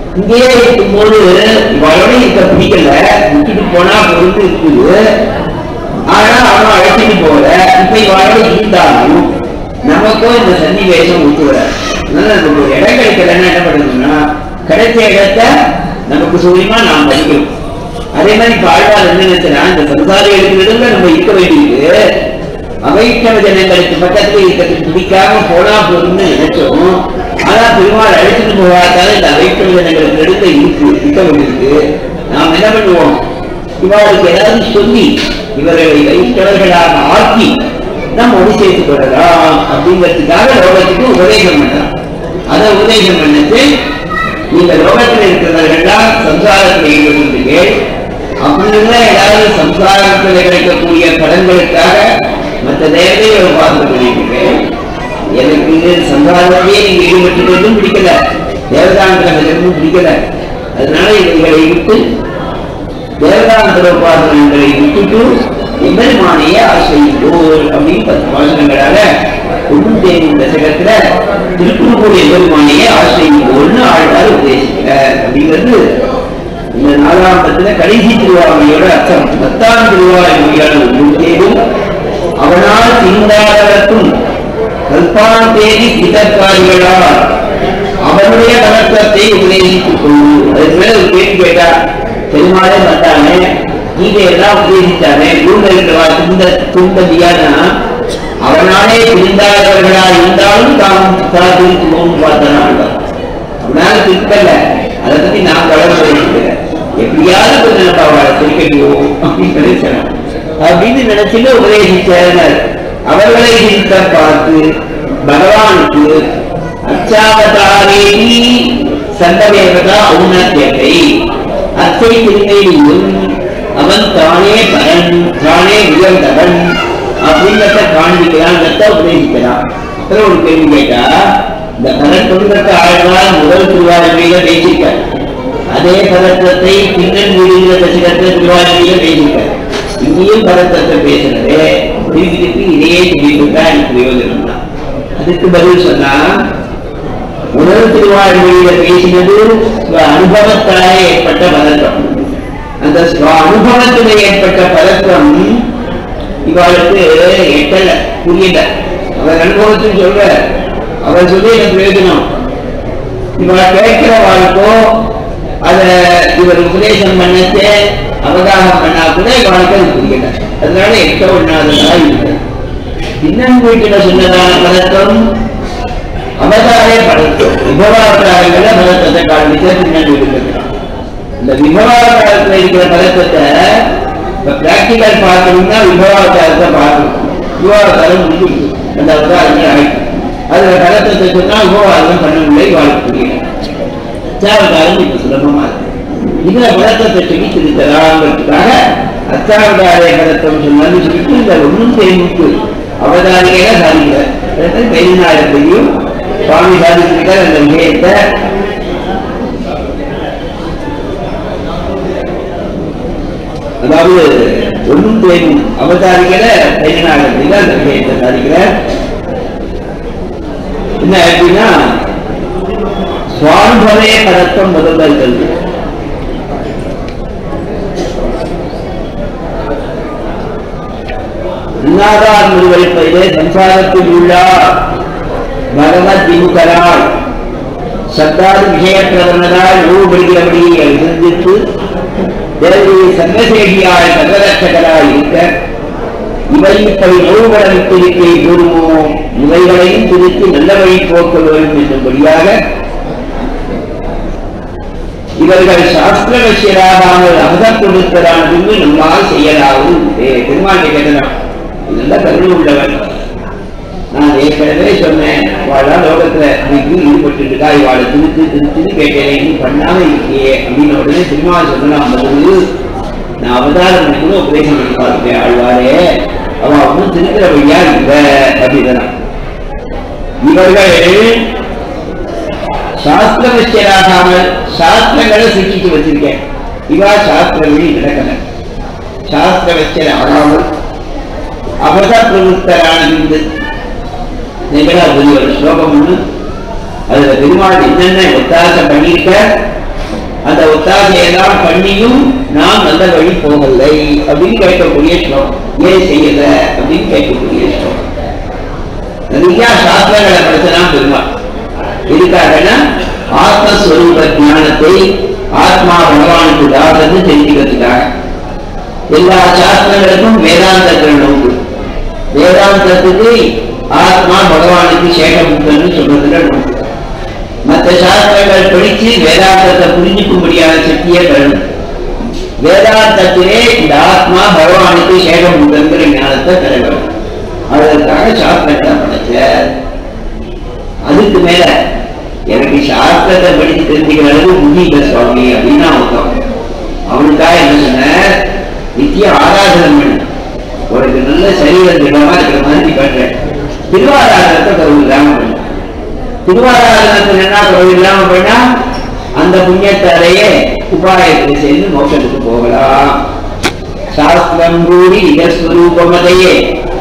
இங்கேயே இருக்கும்போது இவளோட இருக்க பிடிக்கல விட்டுட்டு போனா பொறுத்து இருக்குது ஆனா அவன் அழைச்சிட்டு போல இப்ப இவளோட இருந்தாலும் நமக்கும் இந்த சன்னிவேசம் ஒத்துவர அதனால நமக்கு ஒரு இடம் கிடைக்கலன்னா என்ன பண்ணுறதுன்னா கிடைச்ச இடத்த நமக்கு சூரியமா நாம் படிக்கிறோம் அதே மாதிரி இப்ப ஆழ்வார் என்ன நினைச்சா இந்த சம்சாரி இருக்கிறதுல நம்ம இருக்க வேண்டியது அவைஷ்ணவ ஜனங்களுக்கு பக்கத்துல இருக்கிறது பிடிக்காம போனா போதும்னு நினைச்சோம் ஆனா பெருமாள் அழைச்சிட்டு போகாதால இந்த அவைஷ்ணவ ஜனங்களுக்கு நடுக்க இருக்கு இருக்க வேண்டியிருக்கு நாம் என்ன பண்ணுவோம் இவர்களுக்கு ஏதாவது சொல்லி இவர்களை வைஷ்ணவர்களாக ஆக்கி நம்ம ஒளி சேர்த்துக் கொள்ளலாம் அப்படிங்கிறதுக்காக லோகத்துக்கு உபதேசம் பண்ணலாம் அதை உபதேசம் பண்ணது இந்த லோகத்தில் இருக்கிறவர்கள்லாம் சம்சாரத்தில் ஈடுபட்டிருக்கீர்கள் அப்படின்னா ஏதாவது சம்சாரத்தில் கிடைக்கக்கூடிய பலன்களுக்காக மற்ற தேவதைகளை பார்த்து பண்ணிருக்கீர்கள் எனக்கு இது சம்சாரத்திலேயே நீங்க ஈடுபட்டுக்கிறதும் பிடிக்கல தேவதாந்திரங்களும் பிடிக்கல அதனால இவைகளை விட்டு தேவதாந்திர உபாசனங்களை விட்டுட்டு எம்பெருமானையே ஆசிரியோர் அப்படின்னு பத்து பாசனங்களால ஒன்றும் தேர்ந்த தசகத்துல திருக்குறள் எம்பெருமானையே ஆசிரியோர்னு ஆழ்வார் உபதேசிக்கிறார் அப்படிங்கிறது இந்த நாலாம் பத்துல கடைசி திருவாமையோட அர்த்தம் பத்தாம் திருவாமையோட ஒன்றும் தேரும் அவனால் தீண்டாதவர்க்கும் கல்பாந்தேதி சிதற்காரிகளால் அவனுடைய வணக்கத்தை உபதேசித்துக் கொள்ளு அதுக்கு மேல ஒரு கேள்வி கேட்டா பெருமாளே வந்தானே கீதையெல்லாம் உபதேசித்தானே ஊர்ல இருக்கிறவா துந்த துன்பதியானா அவனாலே திருந்தாதவர்களா இருந்தாலும் தாம் தான் திருத்துவோம் பார்த்தனா அவனால திருத்தல அதை பத்தி நான் கவலைப்படுகிறேன் எப்படியாவது கொஞ்சம் நம்ம அவளை திருக்கட்டியோம் அப்படின்னு நினைச்சேன் அப்படின்னு நினைச்சுட்டு உபதேசிச்சார் அவர்களை திருத்த பார்த்து பகவானுக்கு அச்சாவதாரேதி சந்தவேகதா ஔன்னத்தியத்தை அச்சை திருநெல்லியும் அவன் தானே பரன் தானே உயர்ந்தவன் அப்படிங்கிறத காண்பிக்கிறான் உபதேசிக்கிறான் அப்புறம் ஒரு கேள்வி கேட்டா இந்த பரன் தொண்டத்தை ஆழ்வார் முதல் திருவாரூரில பேசியிருக்கார் அதே பதற்றத்தை பின்னன் வீடுகிற தசிகத்தை திருவாரூரில பேசியிருக்கார் இங்கேயும் பதற்றத்தை பேசுனதே திருப்பி திருப்பி இதையே சொல்லிட்டு எனக்கு பிரயோஜனம் தான் அதுக்கு பதில் சொன்னா முதல் திருவாழ்மொழியில பேசினது ஸ்வ அனுபவத்தாலே ஏற்பட்ட பதற்றம் அந்த ஸ்வ அனுபவத்தில் ஏற்பட்ட பதற்றம் இவளுக்கு எட்டல புரியல அவர் அனுபவத்தில் சொல்ற அவர் சொல்லி எனக்கு பிரயோஜனம் இவள் கேட்கிறவாளுக்கோ அத இவர் உபதேசம் பண்ணச்சு அவதாகம் பண்ணா கூட இவளுக்கு அது புரியல அதனால எட்ட ஒண்ணாததா இருக்கு இன்னும் வீட்டுல சொன்னதான பதற்றம் அவதாரே படைத்தோம் விபவாவதாரங்களை பதத்தத்தை காண்பிச்ச பின்னாடி இருக்கிறான் இந்த விபவாவதாரத்துல இருக்கிற பதத்தத்தை இப்ப பிராக்டிக்கல் பார்க்கணும்னா விபவாவதாரத்தை பார்க்கணும் விபவாவதாரம் முடிஞ்சு அந்த அவதாரங்கள் ஆயிடும் அதுல பதத்தத்தை சொன்னா விபவாதம் பண்ண முடியல வாழ்க்கை புரியல அச்சாவதாரம் இப்ப சுலபமா இருக்கு இதுல பதத்தத்தை சொல்லி திருத்தலாங்கிறதுக்காக அச்சாவதாரே பதத்தம் சொன்னாலும் சொல்லிட்டு இந்த ஒன்றும் தேமுக்கு அவதாரிகளை சாதிக்கிறார் கைநாயகத்தையும் சுவாமி சாதிச்சிருக்கார் அந்த விஷயத்தை அதாவது ஒன்றும் தேவும் அவதாரிகளை கைநாயகத்தில் அந்த விஷயத்தை சாதிக்கிறார் என்ன அப்படின்னா சுவானுபவே பதத்தம் முதல்ல இருக்கிறது இன்னாதார் முருகலிப்பதிலே சம்சாரத்தில் உள்ள பகவத் விமுகரால் சத்தாது விஷயப்பிரதமரால் நூறுபடுகிறபடியை சிந்தித்து தேவி சங்கசேகியாய் சர்வரட்சகராய் இருக்க இவை இப்படி நோவுபட விட்டிருக்கை கூறுமோ இவைகளையும் திருத்தி நல்ல வழி போக்க வேண்டும் என்னும்படியாக இவர்கள் சாஸ்திர வசியராகாமல் அமுதம் கொடுத்ததான பின்பு நம்மால் செய்யலாவது பெருமாள் கேட்கலாம் இதெல்லாம் கருணை உள்ளவன் நான் ஏற்கனவே சொன்னேன் வாழா லோகத்துல இன்னைக்கு ஈடுபட்டு இருக்கா இவாளை திருத்து திருத்துன்னு கேட்டேன் நீ பண்ணாம இருக்கியே அப்படின்னு உடனே பெருமாள் சொல்லலாம் போது நான் அவதாரம் பண்ணி கூட உபதேசம் பண்ணி பார்த்துட்டேன் ஆழ்வாரே அவ ஒன்றும் திருக்கிற வழியா இல்லை அப்படின்னா இவர்கள் சாஸ்திர வச்சியராகாமல் சாஸ்திரங்களை சிக்கிட்டு வச்சிருக்கேன் இவா சாஸ்திரங்களில் நடக்கல சாஸ்திர வச்சியர் ஆகாமல் அபத பிரவருத்தரான இருந்து நிகழா ஒரு ஸ்லோகம் ஒண்ணு அதுல பெருமாள் என்னென்ன ஒத்தாசம் பண்ணியிருக்க அந்த ஒத்தாசையெல்லாம் பண்ணியும் நாம் நல்ல வழி போகலை அப்படின்னு கேட்கக்கூடிய ஸ்லோகம் ஏன் செய்யல அப்படின்னு கேட்கக்கூடிய ஸ்லோகம் நிறைய சாஸ்திரங்களை படிச்சதான் பெருமாள் எதுக்காகனா ஆத்மஸ்வரூப ஞானத்தை ஆத்மா பகவானுக்கு தாரது தெரிஞ்சுக்கிறதுக்காக எல்லா சாஸ்திரங்களுக்கும் வேதாந்தங்கள் உண்டு வேதாந்தத்துக்கு ஆத்மா பகவானுக்கு சேகமுக்தன்னு சொல்றதுல உண்டு மற்ற சாஸ்திரங்கள் படிச்சு வேதாந்தத்தை புரிஞ்சுக்கும்படியான சக்தியே பெறணும் வேதாந்தத்திலே இந்த ஆத்மா பகவானுக்கு சேகமுக்தங்கிற ஞானத்தை பெற வேண்டும் அதற்காக சாஸ்திரத்தை படைச்ச அதுக்கு மேல எனக்கு சாஸ்திரத்தை படித்து தெரிஞ்சுக்கிற அளவு புத்தி இல்லை சுவாமி அப்படின்னு அவன் அவனுக்காக என்ன சொன்ன நித்திய ஆராதனை பண்ணு உனக்கு நல்ல சரீரம் திடமா இருக்கிற மாதிரி நீ பண்ற திருவாராதனத்தை கருவு இல்லாம பண்ணு திருவாராதனத்தில் என்ன கருவு இல்லாம பண்ணா அந்த புண்ணியத்தாலேயே உபாயத்தை சேர்ந்து மோட்சத்துக்கு போகலாம் சாஸ்திரம் கூடி இதஸ்வரூபமதையே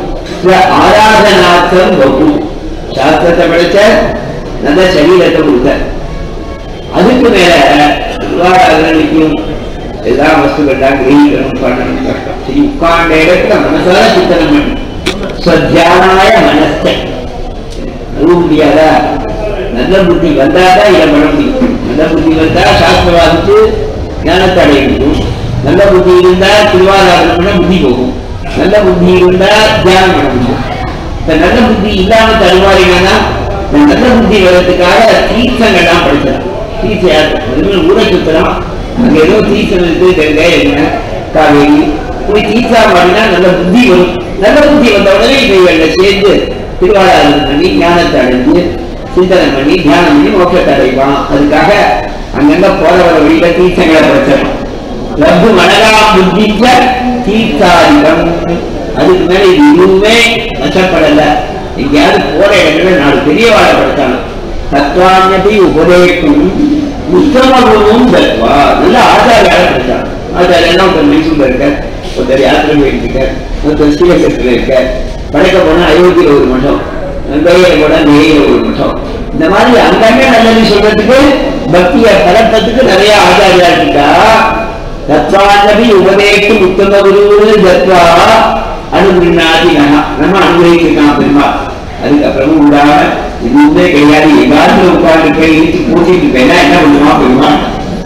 ஆராதனார்த்தம் பகு சாஸ்திரத்தை படிச்ச நல்ல சரீரத்தை கொடுத்த அதுக்கு மேல திருவாராதனைக்கும் எல்லா வஸ்துக்கள்லாம் கிரகிக்கணும் பண்ணணும் கஷ்டம் சரி உட்கார்ந்த இடத்துல மனசால சித்தனம் பண்ணு ஸ்வத்தியானாய மனஸ்த அதுவும் முடியாதா நல்ல புத்தி வந்தாதான் இதை பண்ண முடியும் நல்ல புத்தி வந்தா சாஸ்திரவாதிச்சு ஞானத்தை அடைய முடியும் நல்ல புத்தி இருந்தா திருவாராதனை பண்ண புத்தி போகும் நல்ல புத்தி இருந்தா தியானம் பண்ண முடியும் இப்ப நல்ல புத்தி இல்லாம தருவாரினா நல்ல புத்தி வர்றதுக்காக தீர்த்தங்கள்லாம் படிக்கலாம் தீர்த்த ஊரை சுத்தலாம் அங்க ஏதோ தீர்த்தம் இருக்கு கங்கை என்ன காவேரி போய் தீர்த்தா பாடினா நல்ல புத்தி வரும் நல்ல புத்தி வந்த உடனே இவைகள்ல சேர்ந்து திருவாராதனை பண்ணி ஞானத்தை அடைஞ்சு சிந்தனை பண்ணி தியானம் பண்ணி மோட்சத்தை அடைவான் அதுக்காக அங்கங்க போற வர வழியில தீர்த்தங்களை படிச்சிடணும் லகு மனதாம் புத்திச்ச தீர்த்தாதிகம் அதுக்கு மேல இது எதுவுமே நஷ்டப்படல எங்கேயாவது போற இடத்துல நாலு பெரியவாழை படுத்தாலும் தத்வான்யத்தை உபதேக்கும் உத்தமகுணமும் தத்வா நல்ல ஆச்சாரியால படுத்தாங்க ஆச்சாரியெல்லாம் ஒருத்தர் மைசூர்ல இருக்க ஒருத்தர் யாத்திரை போயிட்டு இருக்க ஒருத்தர் ஸ்ரீரங்கத்தில் இருக்க படைக்க போனா அயோத்தியில ஒரு மட்டம் கையில போனா நெய்யில ஒரு மட்டம் இந்த மாதிரி அங்கங்க நல்லது சொல்றதுக்கு பக்திய பலப்பத்துக்கு நிறைய ஆச்சாரியா இருக்கா தத்வானபி உபதேக்கும் உத்தம குரு தத்வா அனுகிருநாதி நம்ம அனுகிரகிச்சிருக்கான் பெருமாள் அதுக்கப்புறமும் விடாம எதுவுமே கிடையாது எங்காவது உட்கார்ந்து போய் இழுத்து பூட்டிட்டு போயினா என்ன பண்ணுமா பெருமாள்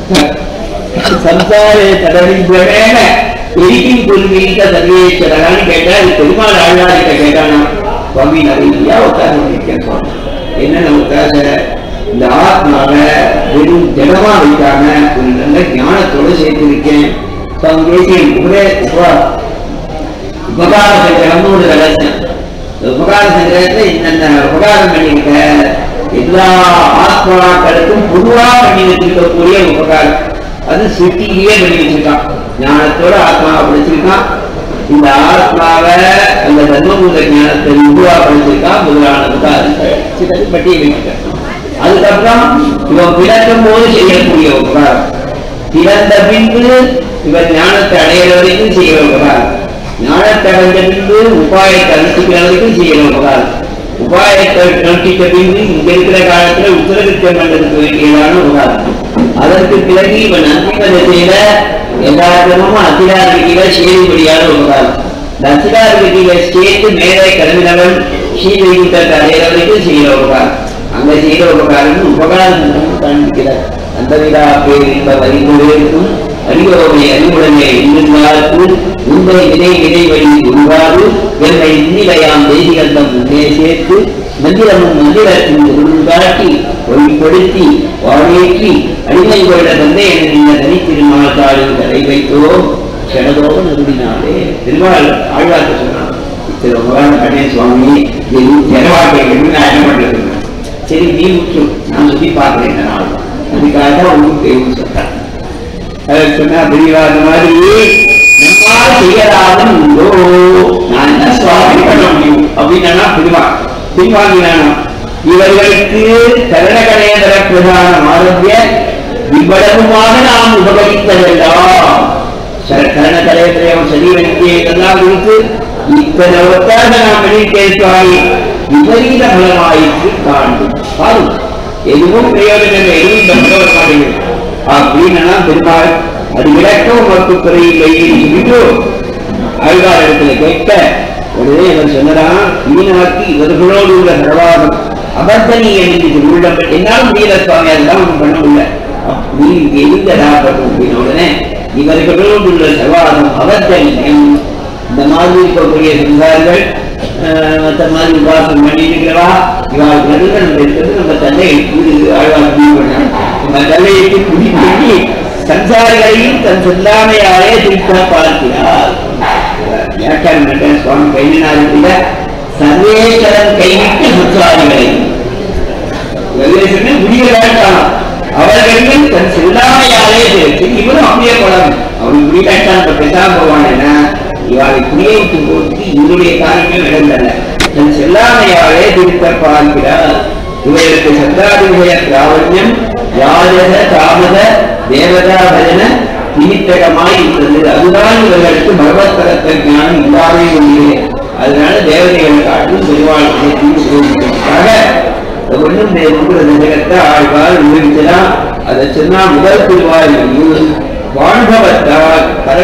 சம்சாரே தடவின்றவேன எரிக்கும் கொள்கையிட்ட சர்வேஸ்வரகான்னு கேட்டா அது பெருமாள் ஆழ்வார்கிட்ட கேட்டானா சுவாமி நிறையா உட்கார்ந்து கேட்பான் என்னென்ன உட்கார இந்த ஆத்மாவை வெறும் திடமா வைக்காம ஒரு நல்ல ஞானத்தோட சேர்த்திருக்கேன் சுவாமி தேசியன் உபதே உபா உபகார சங்கரம்னு ஒரு ரகசியம் இந்த உபகார சங்கரத்துல இந்த உபகாரம் பண்ணியிருக்க எல்லா ஆத்மாக்களுக்கும் பொதுவா பண்ணி வச்சிருக்கக்கூடிய உபகாரம் அது சிட்டிலேயே பண்ணி வச்சிருக்கான் ஞானத்தோட ஆத்மாவை படிச்சிருக்கான் இந்த ஆத்மாவை அந்த தர்மபூத ஞானத்தை உருவா படிச்சிருக்கான் முதலான உபகாரங்கள் சிலது பட்டியலிட்டிருக்கான் அதுக்கப்புறம் இவன் பிறக்கும் போது செய்யக்கூடிய உபகாரம் பிறந்த பின்பு இவன் ஞானத்தை அடையிற வரைக்கும் செய்கிற உபகாரம் ஞானத்தை அடைஞ்ச பின்பு உபாயத்தை அனுப்பிக்கிற வரைக்கும் செய்கிற உபகாரம் உபாயத்தை அனுப்பிக்க பின்பு இங்க இருக்கிற காலத்துல உத்தரவித்த மண்டலத்துக்கு வேண்டியதான உபகாரம் அதற்கு பிறகு இவன் அந்திம திசையில எல்லா கிரமமும் அத்திராதிகளை சேரும்படியான உபகாரம் இந்த அத்திராதிகளை சேர்த்து மேலே கிளம்பினவன் ஸ்ரீவைகுண்டத்தை அடையிற வரைக்கும் செய்கிற உபகாரம் அங்க செய்கிற உபகாரம் உபகாரம் காண்பிக்கிறார் அந்த விழா பேரின்ப வரிமுறைக்கும் அறிவோமை அறிவுடனே இருந்தார்க்கு உந்தை வினை இடைவெளி உருவாது என்னை இன்னிலையாம் தெய்வீகந்தம் முன்னே சேர்த்து மந்திரமும் மந்திரத்தின் பொருள் காட்டி ஒளிப்படுத்தி வாழேற்றி அடிமை கொண்ட தந்தை என இந்த தனி திருமாத்தாளின் தலை வைத்தோம் க்ஷணதோக நருடினாலே திருமால் ஆழ்வார்க்க சொன்னான் இத்தனை உபகாரம் பண்ணேன் சுவாமி இது ஜனவாக்கை நான் என்ன பண்றது சரி நீ முக்கியம் நான் சுத்தி பார்க்கிறேன் இந்த நாள் அதுக்காக தான் உங்களுக்கு தெய்வம் சொல்றேன் அதை சொன்னா பெரியவா அந்த மாதிரி நம்மால் செய்யலாதும் உண்டோ நான் என்ன சுவாமி பண்ண முடியும் அப்படின்னா பிரிவா பின்வாங்கினானா இவர்களுக்கு கரணகணேதர பிரதான ஆரோக்கிய இவ்வளவுமாக நாம் உபகரிக்க வேண்டாம் கரண கலையத்திரையும் சரீரத்தை இதெல்லாம் குறித்து இத்தனை ஒத்தாக நாம் வெளியிட்டேன் விபரீத பலமாயிற்று காண்பு பாருங்க எதுவும் பிரயோஜனம் இல்லை எதுவும் தப்பிக்க வர மாட்டேங்குது அப்படின்னா பெருமாள் அது விளக்க உமக்கு குறையில்லையே சொல்லிட்டு ஆழ்வார் இடத்துல கேட்க உடனே அவர் சொன்னதான் ஈனாக்கு இவர்களோடு உள்ள சர்வாகம் அபர்த்தனீயம் என்று உள்ளம் என்னால் முடியல சுவாமி அதெல்லாம் ஒன்றும் பண்ண முடியல அப்படி இங்க எங்கடா பண்ணும் அப்படின்ன உடனே இவர்களோடு உள்ள சர்வாகம் அபர்த்தனீயம் இந்த மாதிரி இருக்கக்கூடிய சம்சாரிகள் ஆஹ், மத்த மாதிரி உபாசம் பண்ணிட்டு இருக்கிறவா இவாள் நடுவில் நம்ம இருக்கிறது நம்ம தன்னையை கூடு ஆழ்வார் முடிவு பண்ணார் நம்ம தன்னையை குடி பண்ணி சம்சாரிகளையும் தன் சொல்லாமையாலே திருத்த பார்க்கிறார் வியாக்கியானம் பண்ற சுவாமி கையினாருடைய சர்வேஸ்வரன் கைவிட்டு சம்சாரிகளை வெள்ளேசன்னு முடிய வேண்டாம் அவர்களையும் தன் செல்லாமையாலே தெரிவித்து இவனும் அப்படியே போலாம் அவன் புரிய வேண்டாம் இப்ப பேசாம போவானா இவாளை புரிய வைக்கும் போது இவருடைய காரியங்கள் நடந்தன தன் செல்லாமையாலே திருத்த பார்க்கிறார் இவர்களுக்கு சந்தாதிபய பிராவண்யம் யாதக தாமத தேவதா பஜன நிமித்தகமாய் இருந்தது அதுதான் இவர்களுக்கு பகவத் தரத்த ஞானம் இல்லாமே ஒன்றே அதனால தேவதைகளை காட்டும் பெருவாழ்க்கை தீர்வுக்காக ஒன்றும் இருக்கிற நிலையத்தை ஆழ்வார் விவரிக்கலாம் அதை சொன்னா முதல் திருவாயில் வாழ்பவத்தால் பர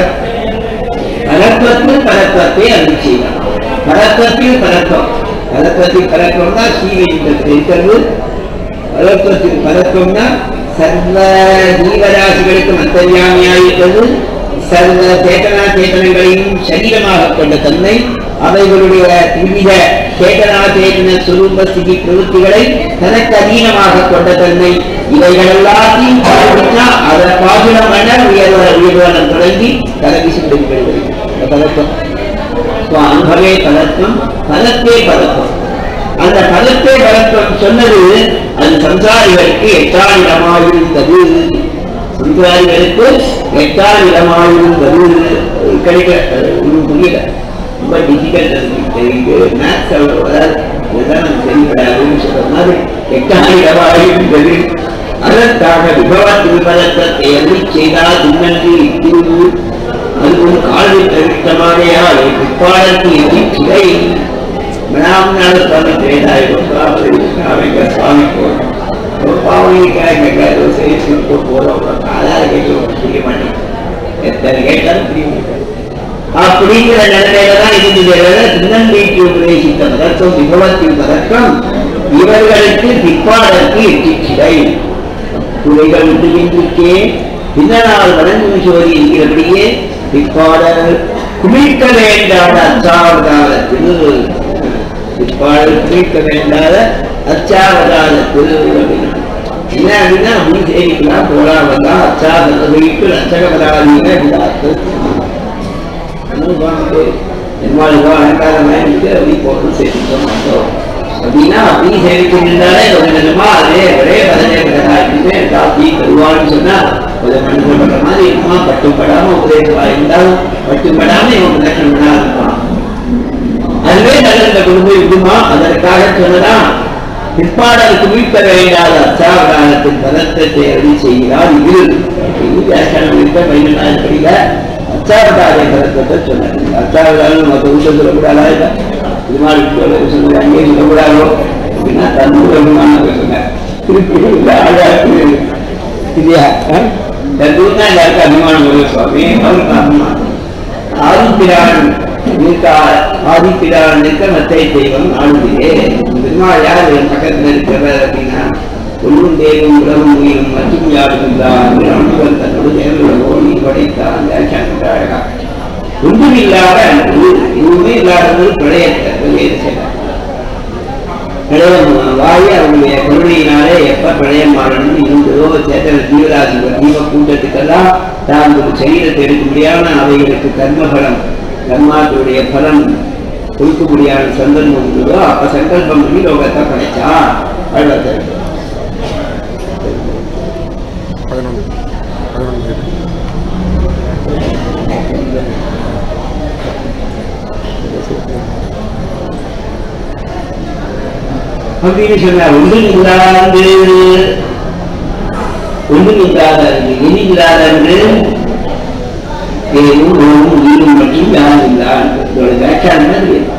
பரத்வத்தில் பரத்வத்தை அருள் செய்தார் பரத்வத்தில் பரத்வம் பரத்வத்தில் பரத்வம்னா ஸ்ரீவைகுண்டத்தில் இருக்கிறது பரத்வத்தில் பரத்வம்னா சர்வ ஜீவராசிகளுக்கு மத்தரியாமையாயிருக்கிறது சர்வ சேதனா சேதனங்களையும் சரீரமாக கொண்ட தன்மை அவைகளுடைய விவித சேதனா சேதன சுரூப ஸ்திதி பிரவೃತ್ತಿகளை தனக்கு அதீனமாக கொண்ட தன்மை இவைகள் எல்லாத்தையும் பாதிச்சா அதை பாசுரம் பண்ண உயர்வ உயர்வனம் தொடங்கி தலைவி சிந்திக்கிறது பதத்துவம் அனுபவே பதத்துவம் பதத்தே பதத்துவம் அந்த பதத்தே பதத்துவம் சொன்னது அது சம்சாரிகளுக்கு எட்டாயிரமாயிருந்தது சம்சாரிகளுக்கு எட்டாயிரமாயிருந்தது கிடைக்க ஒன்றும் புரியல ரொம்ப டிஃபிகல்ட் தெரியுது மேத்ஸ் அவ்வளோ வராது இதுதான் நமக்கு தெரியப்படாதுன்னு சொல்ற மாதிரி எட்டாயிரமாயிருந்தது அதற்காக விபவத் விபரத்தை அருளி செய்தால் தின்னன்று இத்திருவு அதுபோல் காலில் தவிர்த்தமானையால் பிற்பாடற்கு எதி சிலை மனாமனால சுவாமி திரேதாயிரம் சுவாமி சுவாமி போறோம் ஒரு பாவனைக்காக செய்து போறோம் அதாவது கேட்டு புரிய மாட்டேன் எத்தனை கேட்டாலும் புரிய மாட்டேன் அப்படிங்கிற நிலைமையில தான் இருந்தது திருநெல்வேலிக்கு உபதேசித்த பதக்கம் விபவத்தின் பதக்கம் இவர்களுக்கு பிற்பாடற்கு எட்டிச்சிடை துறைகள் விட்டுகின்றே பின்னனால் வணங்கும் சோதி என்கிறபடியே பிற்பாடல் குமிழ்க்க வேண்டாத அச்சாவதாரத்தில் பிற்பாடல் குமிழ்க்க வேண்டாத அச்சாவதாரத்தில் என்ன அப்படின்னா அப்படி சேரிக்கலாம் போலாம் வந்தா அச்சாவத வீட்டு அச்சகபதாதீன விதாத்து நிர்மாணிக்கோ அலங்காரமாக இருக்கு அப்படி போட்டு சேர்த்துக்க மாட்டோம் அப்படின்னா அப்படி சேவிக்கின்றாலே கொஞ்சம் கொஞ்சமா அதே ஒரே பதனே கடனாட்டு காப்பி கருவான்னு சொன்னா கொஞ்சம் மனுஷன் பண்ற மாதிரி இருக்குமா பட்டுப்படாம உபதேசமா இருந்தாலும் பட்டுப்படாம இவன் பிரதட்சணம் பண்ணா இருப்பான் அதுவே நல்ல கொண்டு இருக்குமா அதற்காக சொன்னதான் பிற்பாடலுக்கு மீட்க வேண்டாத அச்சாவதானத்தின் பதத்தை அருளி செய்கிறார் இது இது வியாக்கியானம் இருக்க பையனாக தெரியல அச்சாவதாரிய பதத்தை சொன்னார் அச்சாவதாரம் மற்ற விஷயம் சொல்லக்கூடாதா இல்லை இது மாதிரி சொல்லுங்க அங்கேயே சொல்லக்கூடாதோ அப்படின்னா தன்னூரமான சொன்னார் திருப்பி இந்த ஆழாக்கு இல்லையா தந்தூர் தான் எல்லாருக்கும் அபிமானம் வரும் சுவாமி அவருக்கு அபிமானம் ஆதிப்பிரான் நிற்க ஆதிப்பிரான் நிற்க மத்தை தெய்வம் ஆளுதிலே பெருமாள் யார் என் பக்கத்தில் இருக்கிறவர் அப்படின்னா ஒன்றும் தெய்வம் உலகம் உயிரும் மற்றும் யாரும் தான் அனுபவம் தன்னோடு தேவர்களோடு படைத்தான் வியாக்கியானம் அழகா ஒன்றும் இல்லாத அன்பு எதுவுமே இல்லாதது பிரளயத்தை வெளியே செய்தார் பிரளயம் வாயி அவருடைய கருணையினாலே எப்ப பிரளயம் மாறணும் இருந்ததோ சேத்தன ஜீவராசி ஜீவ கூட்டத்துக்கெல்லாம் தான் ஒரு சரீரத்தை எடுக்க முடியாம அவைகளுக்கு கர்மபலம் கர்மாத்துடைய பலம் கொடுக்க முடியாத சந்தர்ப்பம் இருந்ததோ அப்ப சங்கல்பம் பண்ணி லோகத்தை படைச்சா அழுவத்தை பதினொன்று பதினொன்று அப்படின்னு சொன்னார் ஒன்றும் இல்லாது ஒன்றும் இல்லாத எது இல்லாத என்று தேவும் ஓவும் உயிரும் மற்றும் யாரும் இல்லான் இதோட வியாக்கியானம் தான் இது.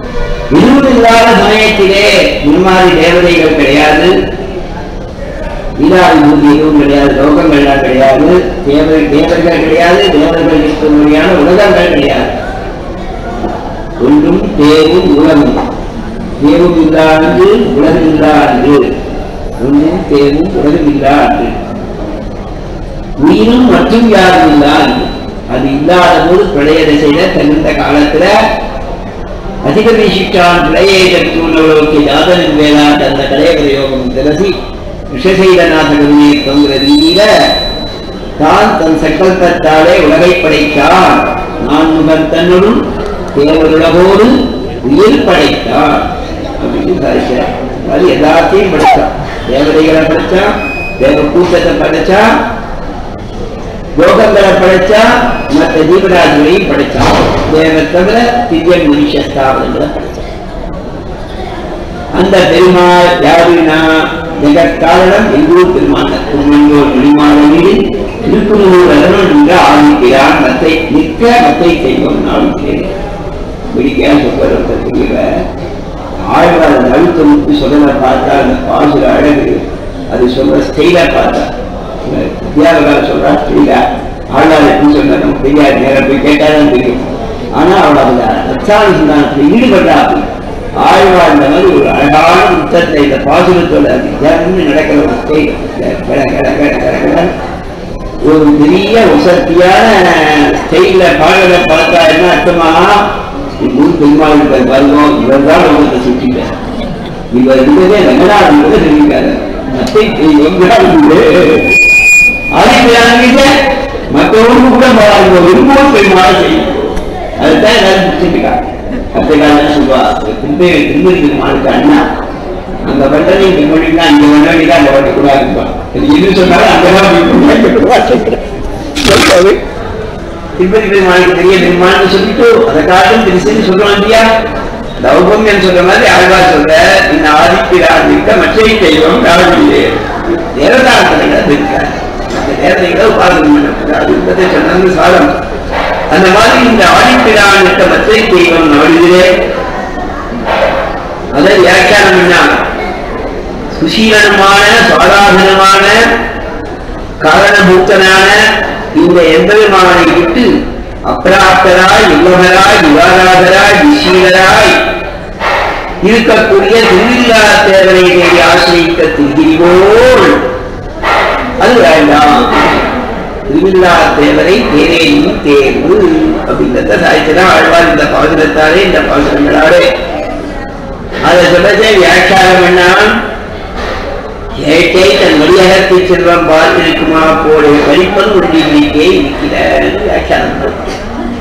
எதுவும் இல்லாத சமயத்திலே முன்மாதிரி தேவதைகள் கிடையாது லீலாவிபூதி எதுவும் கிடையாது லோகங்கள்லாம் கிடையாது தேவர் தேவர்கள் கிடையாது தேவர்கள் இருக்கும்படியான உலகங்கள் கிடையாது ஒன்றும் தேவும் உலகம் தேவும் இல்லாது உலகம் இல்லாது ஒன்றும் தேவும் உலகம் இல்லாது உயிரும் மற்றும் யாரும் இல்லாது அது இல்லாத போது பிரளய திசையில தகுந்த காலத்துல அதிக விசிஷ்டான் பிரளய சத்துணவர்களுக்கு ஜாதனின் வேளாண் அந்த கலைய பிரயோகம் திரசி விஷசைலநாத கவிஞர் ரீதியில தான் தன் சங்கல்பத்தாலே உலகை படைத்தான் நான் முகர் தன்னுடன் தேவருலகோடு உயிர் படைத்தான் அப்படின்னு சாதிக்கிறார் அது எல்லாத்தையும் படைத்தான் தேவதைகளை படைச்சான் தேவ கூட்டத்தை படைச்சான் யோகங்களை படைச்சா மற்ற ஜீவராஜிகளையும் படைச்சான் தேவ தவிர திவ்ய மனுஷ ஸ்தாபனங்களை படைச்சான் அந்த பெருமாள் யாருன்னா ஜெகத்காரணம் எங்கூர் பெருமாள் திருமங்கோர் மணிமாடனில் திருக்குறூர் அதனுள் நின்ற ஆதிக்கிறான் மத்தை நிற்க மத்தை செய்வோம் நாளுக்கிறேன் பிடிக்க சொல்ற தெரியல ஆழ்வார் அழுத்த முத்து சொல்ல பார்த்தா அந்த பாசுர அழகு அது சொல்ற ஸ்டைலா பார்த்தா வித்யாவதார சொல்றா ஸ்டைலா ஆழ்வார் எப்படி சொன்னா நமக்கு தெரியாது நேரம் போய் கேட்டாதான் தெரியும் ஆனா அவள் அந்த ரச்சாணி சிந்தானத்தில் ஈடுபட்டா அப்படி ஆழ்வார் இந்த மாதிரி ஒரு அழகான புத்தகத்தை இந்த பாசுரத்தோட தியானம்னு நடக்கிற ஒரு ஸ்டைல் கட கட கட கட கட ஒரு பெரிய உசத்தியான ஸ்டைல்ல பாடல பார்த்தா என்ன அர்த்தமா ஊர் பெருமாள் இருக்கார் பாருங்க இவர் தான் உலகத்தை சுற்றிட்டார் இவர் இருந்ததே ரங்கநாதன் கூட தெரிவிக்காரு ஆதித்யானங்க மற்றவங்களுக்கு கூட பாருங்க விரும்பவும் பெருமாள் செய்யும் அதுதான் எல்லாரும் பிடிச்சிருக்காங்க அத்தை காலம் சுபா திரும்பி திரும்பி பெருமாளுக்கு அண்ணா அந்த வண்டனை இந்த மொழினா இந்த வண்டனை தான் அந்த வண்டி கூட இருப்பான் இது சொன்னாலும் அந்த சொல்றாரு திருப்பதி பெருமாளுக்கு பெரிய பெருமாள்னு சொல்லிட்டு அதை காட்டும் திருச்சின்னு சொல்றோம் இல்லையா தௌபம்யம் சொல்ற மாதிரி ஆழ்வார் சொல்ற இந்த ஆதித்யராக இருக்க மற்ற தெய்வம் ராவிலே தேவதாரத்தில் இருக்கார் அந்த தேவதைகளை உபாசனம் பண்ணக்கூடாது என்பதை சொன்னது சாதம் அந்த மாதிரி இந்த ஆதித்யராக இருக்க மற்ற தெய்வம் நாடுகிறே அதை வியாக்கியானம் பண்ணாங்க சுசீலனமான சாதாரணமான காரணபூத்தனான இந்த எம்பெருமானை விட்டு அப்ராப்தராய் இல்லவராய் யுவாராதராய் விசீலராய் இருக்கக்கூடிய திருவிழா தேவனை தேடி ஆசிரியிக்க திருகிரிவோள் அது வேண்டாம் திருவிழா தேவரை தேரேனும் தேர்வு அப்படிங்கிறத சாய்ச்சுதான் ஆழ்வார் இந்த பாசுரத்தாலே இந்த பாசுரங்களாலே அதை சொல்லச்சே வியாக்கியானம் பண்ணான் ஏட்டை தன் வழியகத்தை செல்வம் பார்த்திருக்குமா போலே வழிப்பன் உறுதியிலேயே இருக்கிற வியாக்கியானம் பண்ணான்.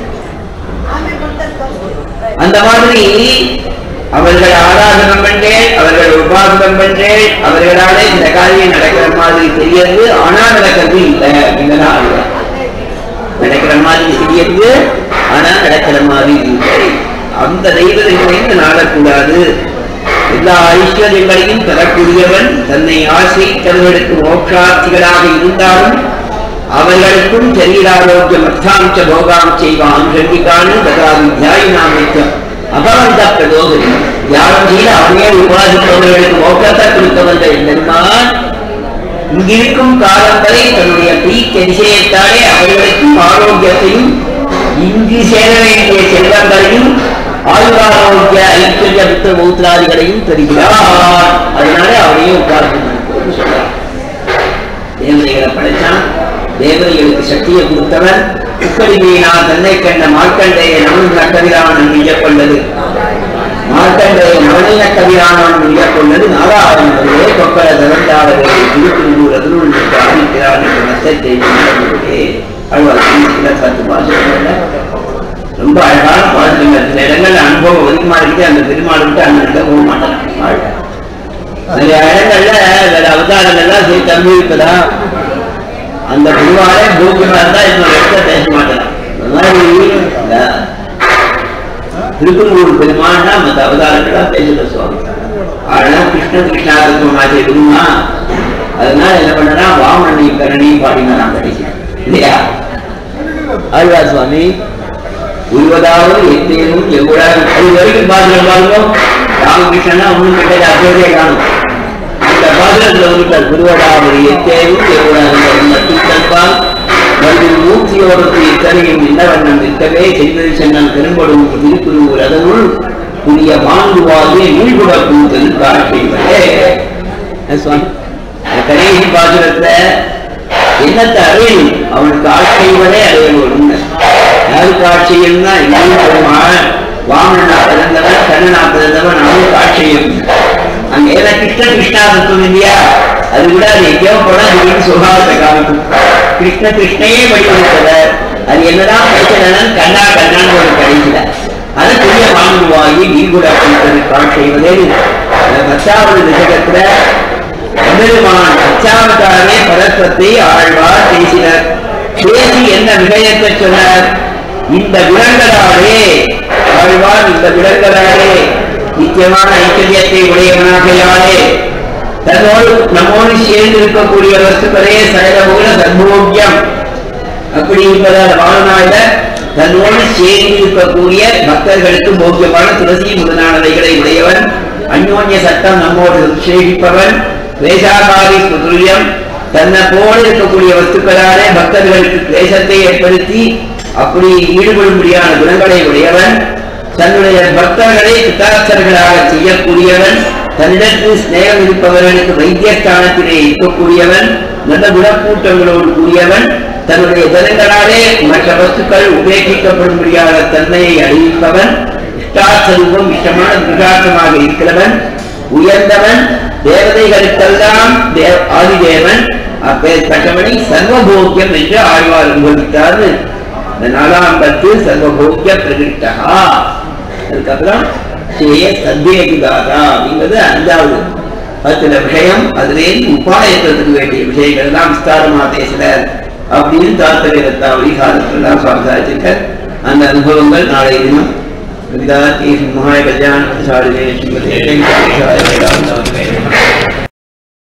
அந்த மாதிரி அவர்கள் ஆராதனம் பண்ணேன் அவர்கள் உபாசனம் பண்ணேன் அவர்களாலே இந்த காரியம் நடக்கிற மாதிரி தெரியறது ஆனா நடக்கிறது இல்லை அப்படிங்கிறதா ஆழ்வார். நடக்கிற மாதிரி தெரியறது ஆனா நடக்கிற மாதிரி இல்லை அந்த தெய்வத்தை நாடக்கூடாது எல்லா ஐஸ்வர்யங்களையும் தரக்கூடியவன் தன்னை ஆசைத்தவர்களுக்கு மோட்சார்த்திகளாக இருந்தாலும் அவர்களுக்கும் சரீராரோக்கியம் அர்த்தாம்ச போகாம் செய்வான் சங்கிகானு ததா வித்யாயினாமித்தம் அபவந்த பிரதோகரி தியானம் செய்து அவனே உபாதிப்பவர்களுக்கு மோட்சத்தை கொடுக்க வந்த எம்பெருமான் இங்கிருக்கும் காலம் வரை தன்னுடைய பிரீத்த விஷயத்தாலே அவர்களுக்கும் ஆரோக்கியத்தையும் இங்கு சேர வேண்டிய செல்வங்களையும் ஆயுராரோக்கிய ஐஸ்வர்ய புத்த பௌத்திராதிகளையும் தருகிறார் அதனால அவரையும் உட்கார்ந்து சொல்றார் தேவதைகளை படைத்தான் தேவதைகளுக்கு சக்தியை கொடுத்தவர் உக்கடிமையினா தன்னை கண்ட மார்க்கண்டைய நவன் கவிரானன் கொண்டது மார்க்கண்டைய நவனிய கவிரானன் கொண்டது நாராயணர்களே கொப்பர தவண்டாளர்களே திருக்குறூர் அதனுள் ஆதிக்கிறான் என்ற மத்தத்தை அழுவார் பத்து பாசம் ரொம்ப அழகான பாடல்கள் சில இடங்கள்ல அனுபவம் அதிகமா இருக்கு அந்த பெருமாள் விட்டு அந்த இடத்துல போக மாட்டாங்க வாழ்க்கை சில இடங்கள்ல வேற அவதாரங்கள்லாம் சரி தம்பி இருக்குதா அந்த பெருமாளே பூமிமா இருந்தா இன்னொரு இடத்த பேச மாட்டான் அந்த மாதிரி இந்த திருப்பங்கூர் பெருமாள்னா மற்ற அவதாரங்களா பேசுற சுவாமி ஆனா கிருஷ்ண கிருஷ்ணாதத்துவமாச்சே பெருமா அதனால என்ன பண்ணனா வாமனி கரணி பாடினாராம் கடைசி இல்லையா ஆழ்வார் சுவாமி உருவதாவது எத்தேனும் எவ்வளவு அது வரைக்கும் பாருங்க பாருங்க ராமகிருஷ்ணனா ஒண்ணும் கிட்டது அப்படியே காணும் இந்த பாசுரத்துல வந்து குருவடாமொழி எத்தேவும் தேவடாமல் மட்டும் தன்பால் மறுபடியும் மூர்த்தியோரத்து இத்தனையும் இன்னவண்ணம் நிற்கவே செய்வது சென்னம் பெரும்படும் திருக்குருவூர் அதனுள் புதிய மாண்டுவாகிய நீள்குட பூத்தல் காட்சிவரே சுவாமி இந்த கடைசி பாசுரத்துல என்னத்தை அடையணும் அவனுக்கு ஆட்சைவனே அடையணும் யாருக்கு ஆட்சியம்னா இன்னும் பெருமாள் வாமனா பிறந்தவன் கண்ணனா பிறந்தவன் அவனுக்கு ஆட்சியம் அங்க ஏதா கிருஷ்ண கிருஷ்ணா தத்துவம் இல்லையா அது கூட அது எங்கேயோ போனா திடீர்னு சுபாவத்தை காமிக்கும் கிருஷ்ண கிருஷ்ணையே வடிவமைத்தவர் அது என்னதான் பேசுறதுன்னு கண்ணா கண்ணான்னு ஒரு கடைசியில அது பெரிய வாங்குவாகி நீர்குட கொடுத்தது காட்சிவதே பத்தாவது தசகத்துல எம்பெருமான் அச்சாவதாரே பரத்வத்தை ஆழ்வார் பேசினர் பேசி என்ன விஷயத்தை சொன்னார் இந்த விலங்கலாலே ஆழ்வார் இந்த விலங்கலாலே நிச்சயமான ஐக்கியத்தை உடையவனாகையாலே தன்னோடு நம்மோடு சேர்ந்து இருக்கக்கூடிய வஸ்துக்களே சகலமுக சர்வோக்கியம் அப்படி என்பதால் வாழ்நாள தன்னோடு சேர்ந்து இருக்கக்கூடிய பக்தர்களுக்கு போக்கியமான துளசி முதலானவைகளை உடையவன் அந்யோன்ய சட்டம் நம்மோடு சேவிப்பவன் வேஷாகாரி துல்லியம் தன்னை போல இருக்கக்கூடிய வஸ்துக்களாலே பக்தர்களுக்கு கிளேசத்தை ஏற்படுத்தி அப்படி ஈடுபடும்படியான குணங்களை உடையவன் தன்னுடைய பக்தர்களை பிதாசர்களாக செய்யக்கூடியவன் தன்னிடத்தில் ஸ்நேகம் இருப்பவர்களுக்கு வைத்தியஸ்தானத்திலே இருக்கக்கூடியவன் நல்ல குணக்கூட்டங்களோடு கூடியவன் தன்னுடைய ஜனங்களாலே மற்ற வஸ்துக்கள் உபேட்சிக்கப்படும்படியான தன்மையை அழிவிப்பவன் இஷ்டாசரூபம் இஷ்டமான விகாசமாக இருக்கிறவன் உயர்ந்தவன் தேவதைகளுக்கெல்லாம் தேவ ஆதிதேவன் அப்பேற்பட்டவனை சர்வபோக்கியம் என்று ஆழ்வார் அனுபவித்தார் இந்த நாலாம் பத்து சர்வபோக்கிய பிரகிருஷ்டா அதுக்கப்புறம் ஸ்ரேய சத்வேகிதாதா அப்படிங்கிறது அஞ்சாவது பத்துல விஷயம் அதிலே உபாயத்திற்கு வேண்டிய விஷயங்கள் எல்லாம் விஸ்தாரமா பேசினார் அப்படின்னு தாத்தகத்தாவளி காலத்துலாம் சுவாமிச்சிருக்கார் அந்த அனுபவங்கள் நாளைய தினம் கவிதா மகாய கல்யாண சாரிலே ஸ்ரீமதே வெங்கடேஷாய வேதாந்தா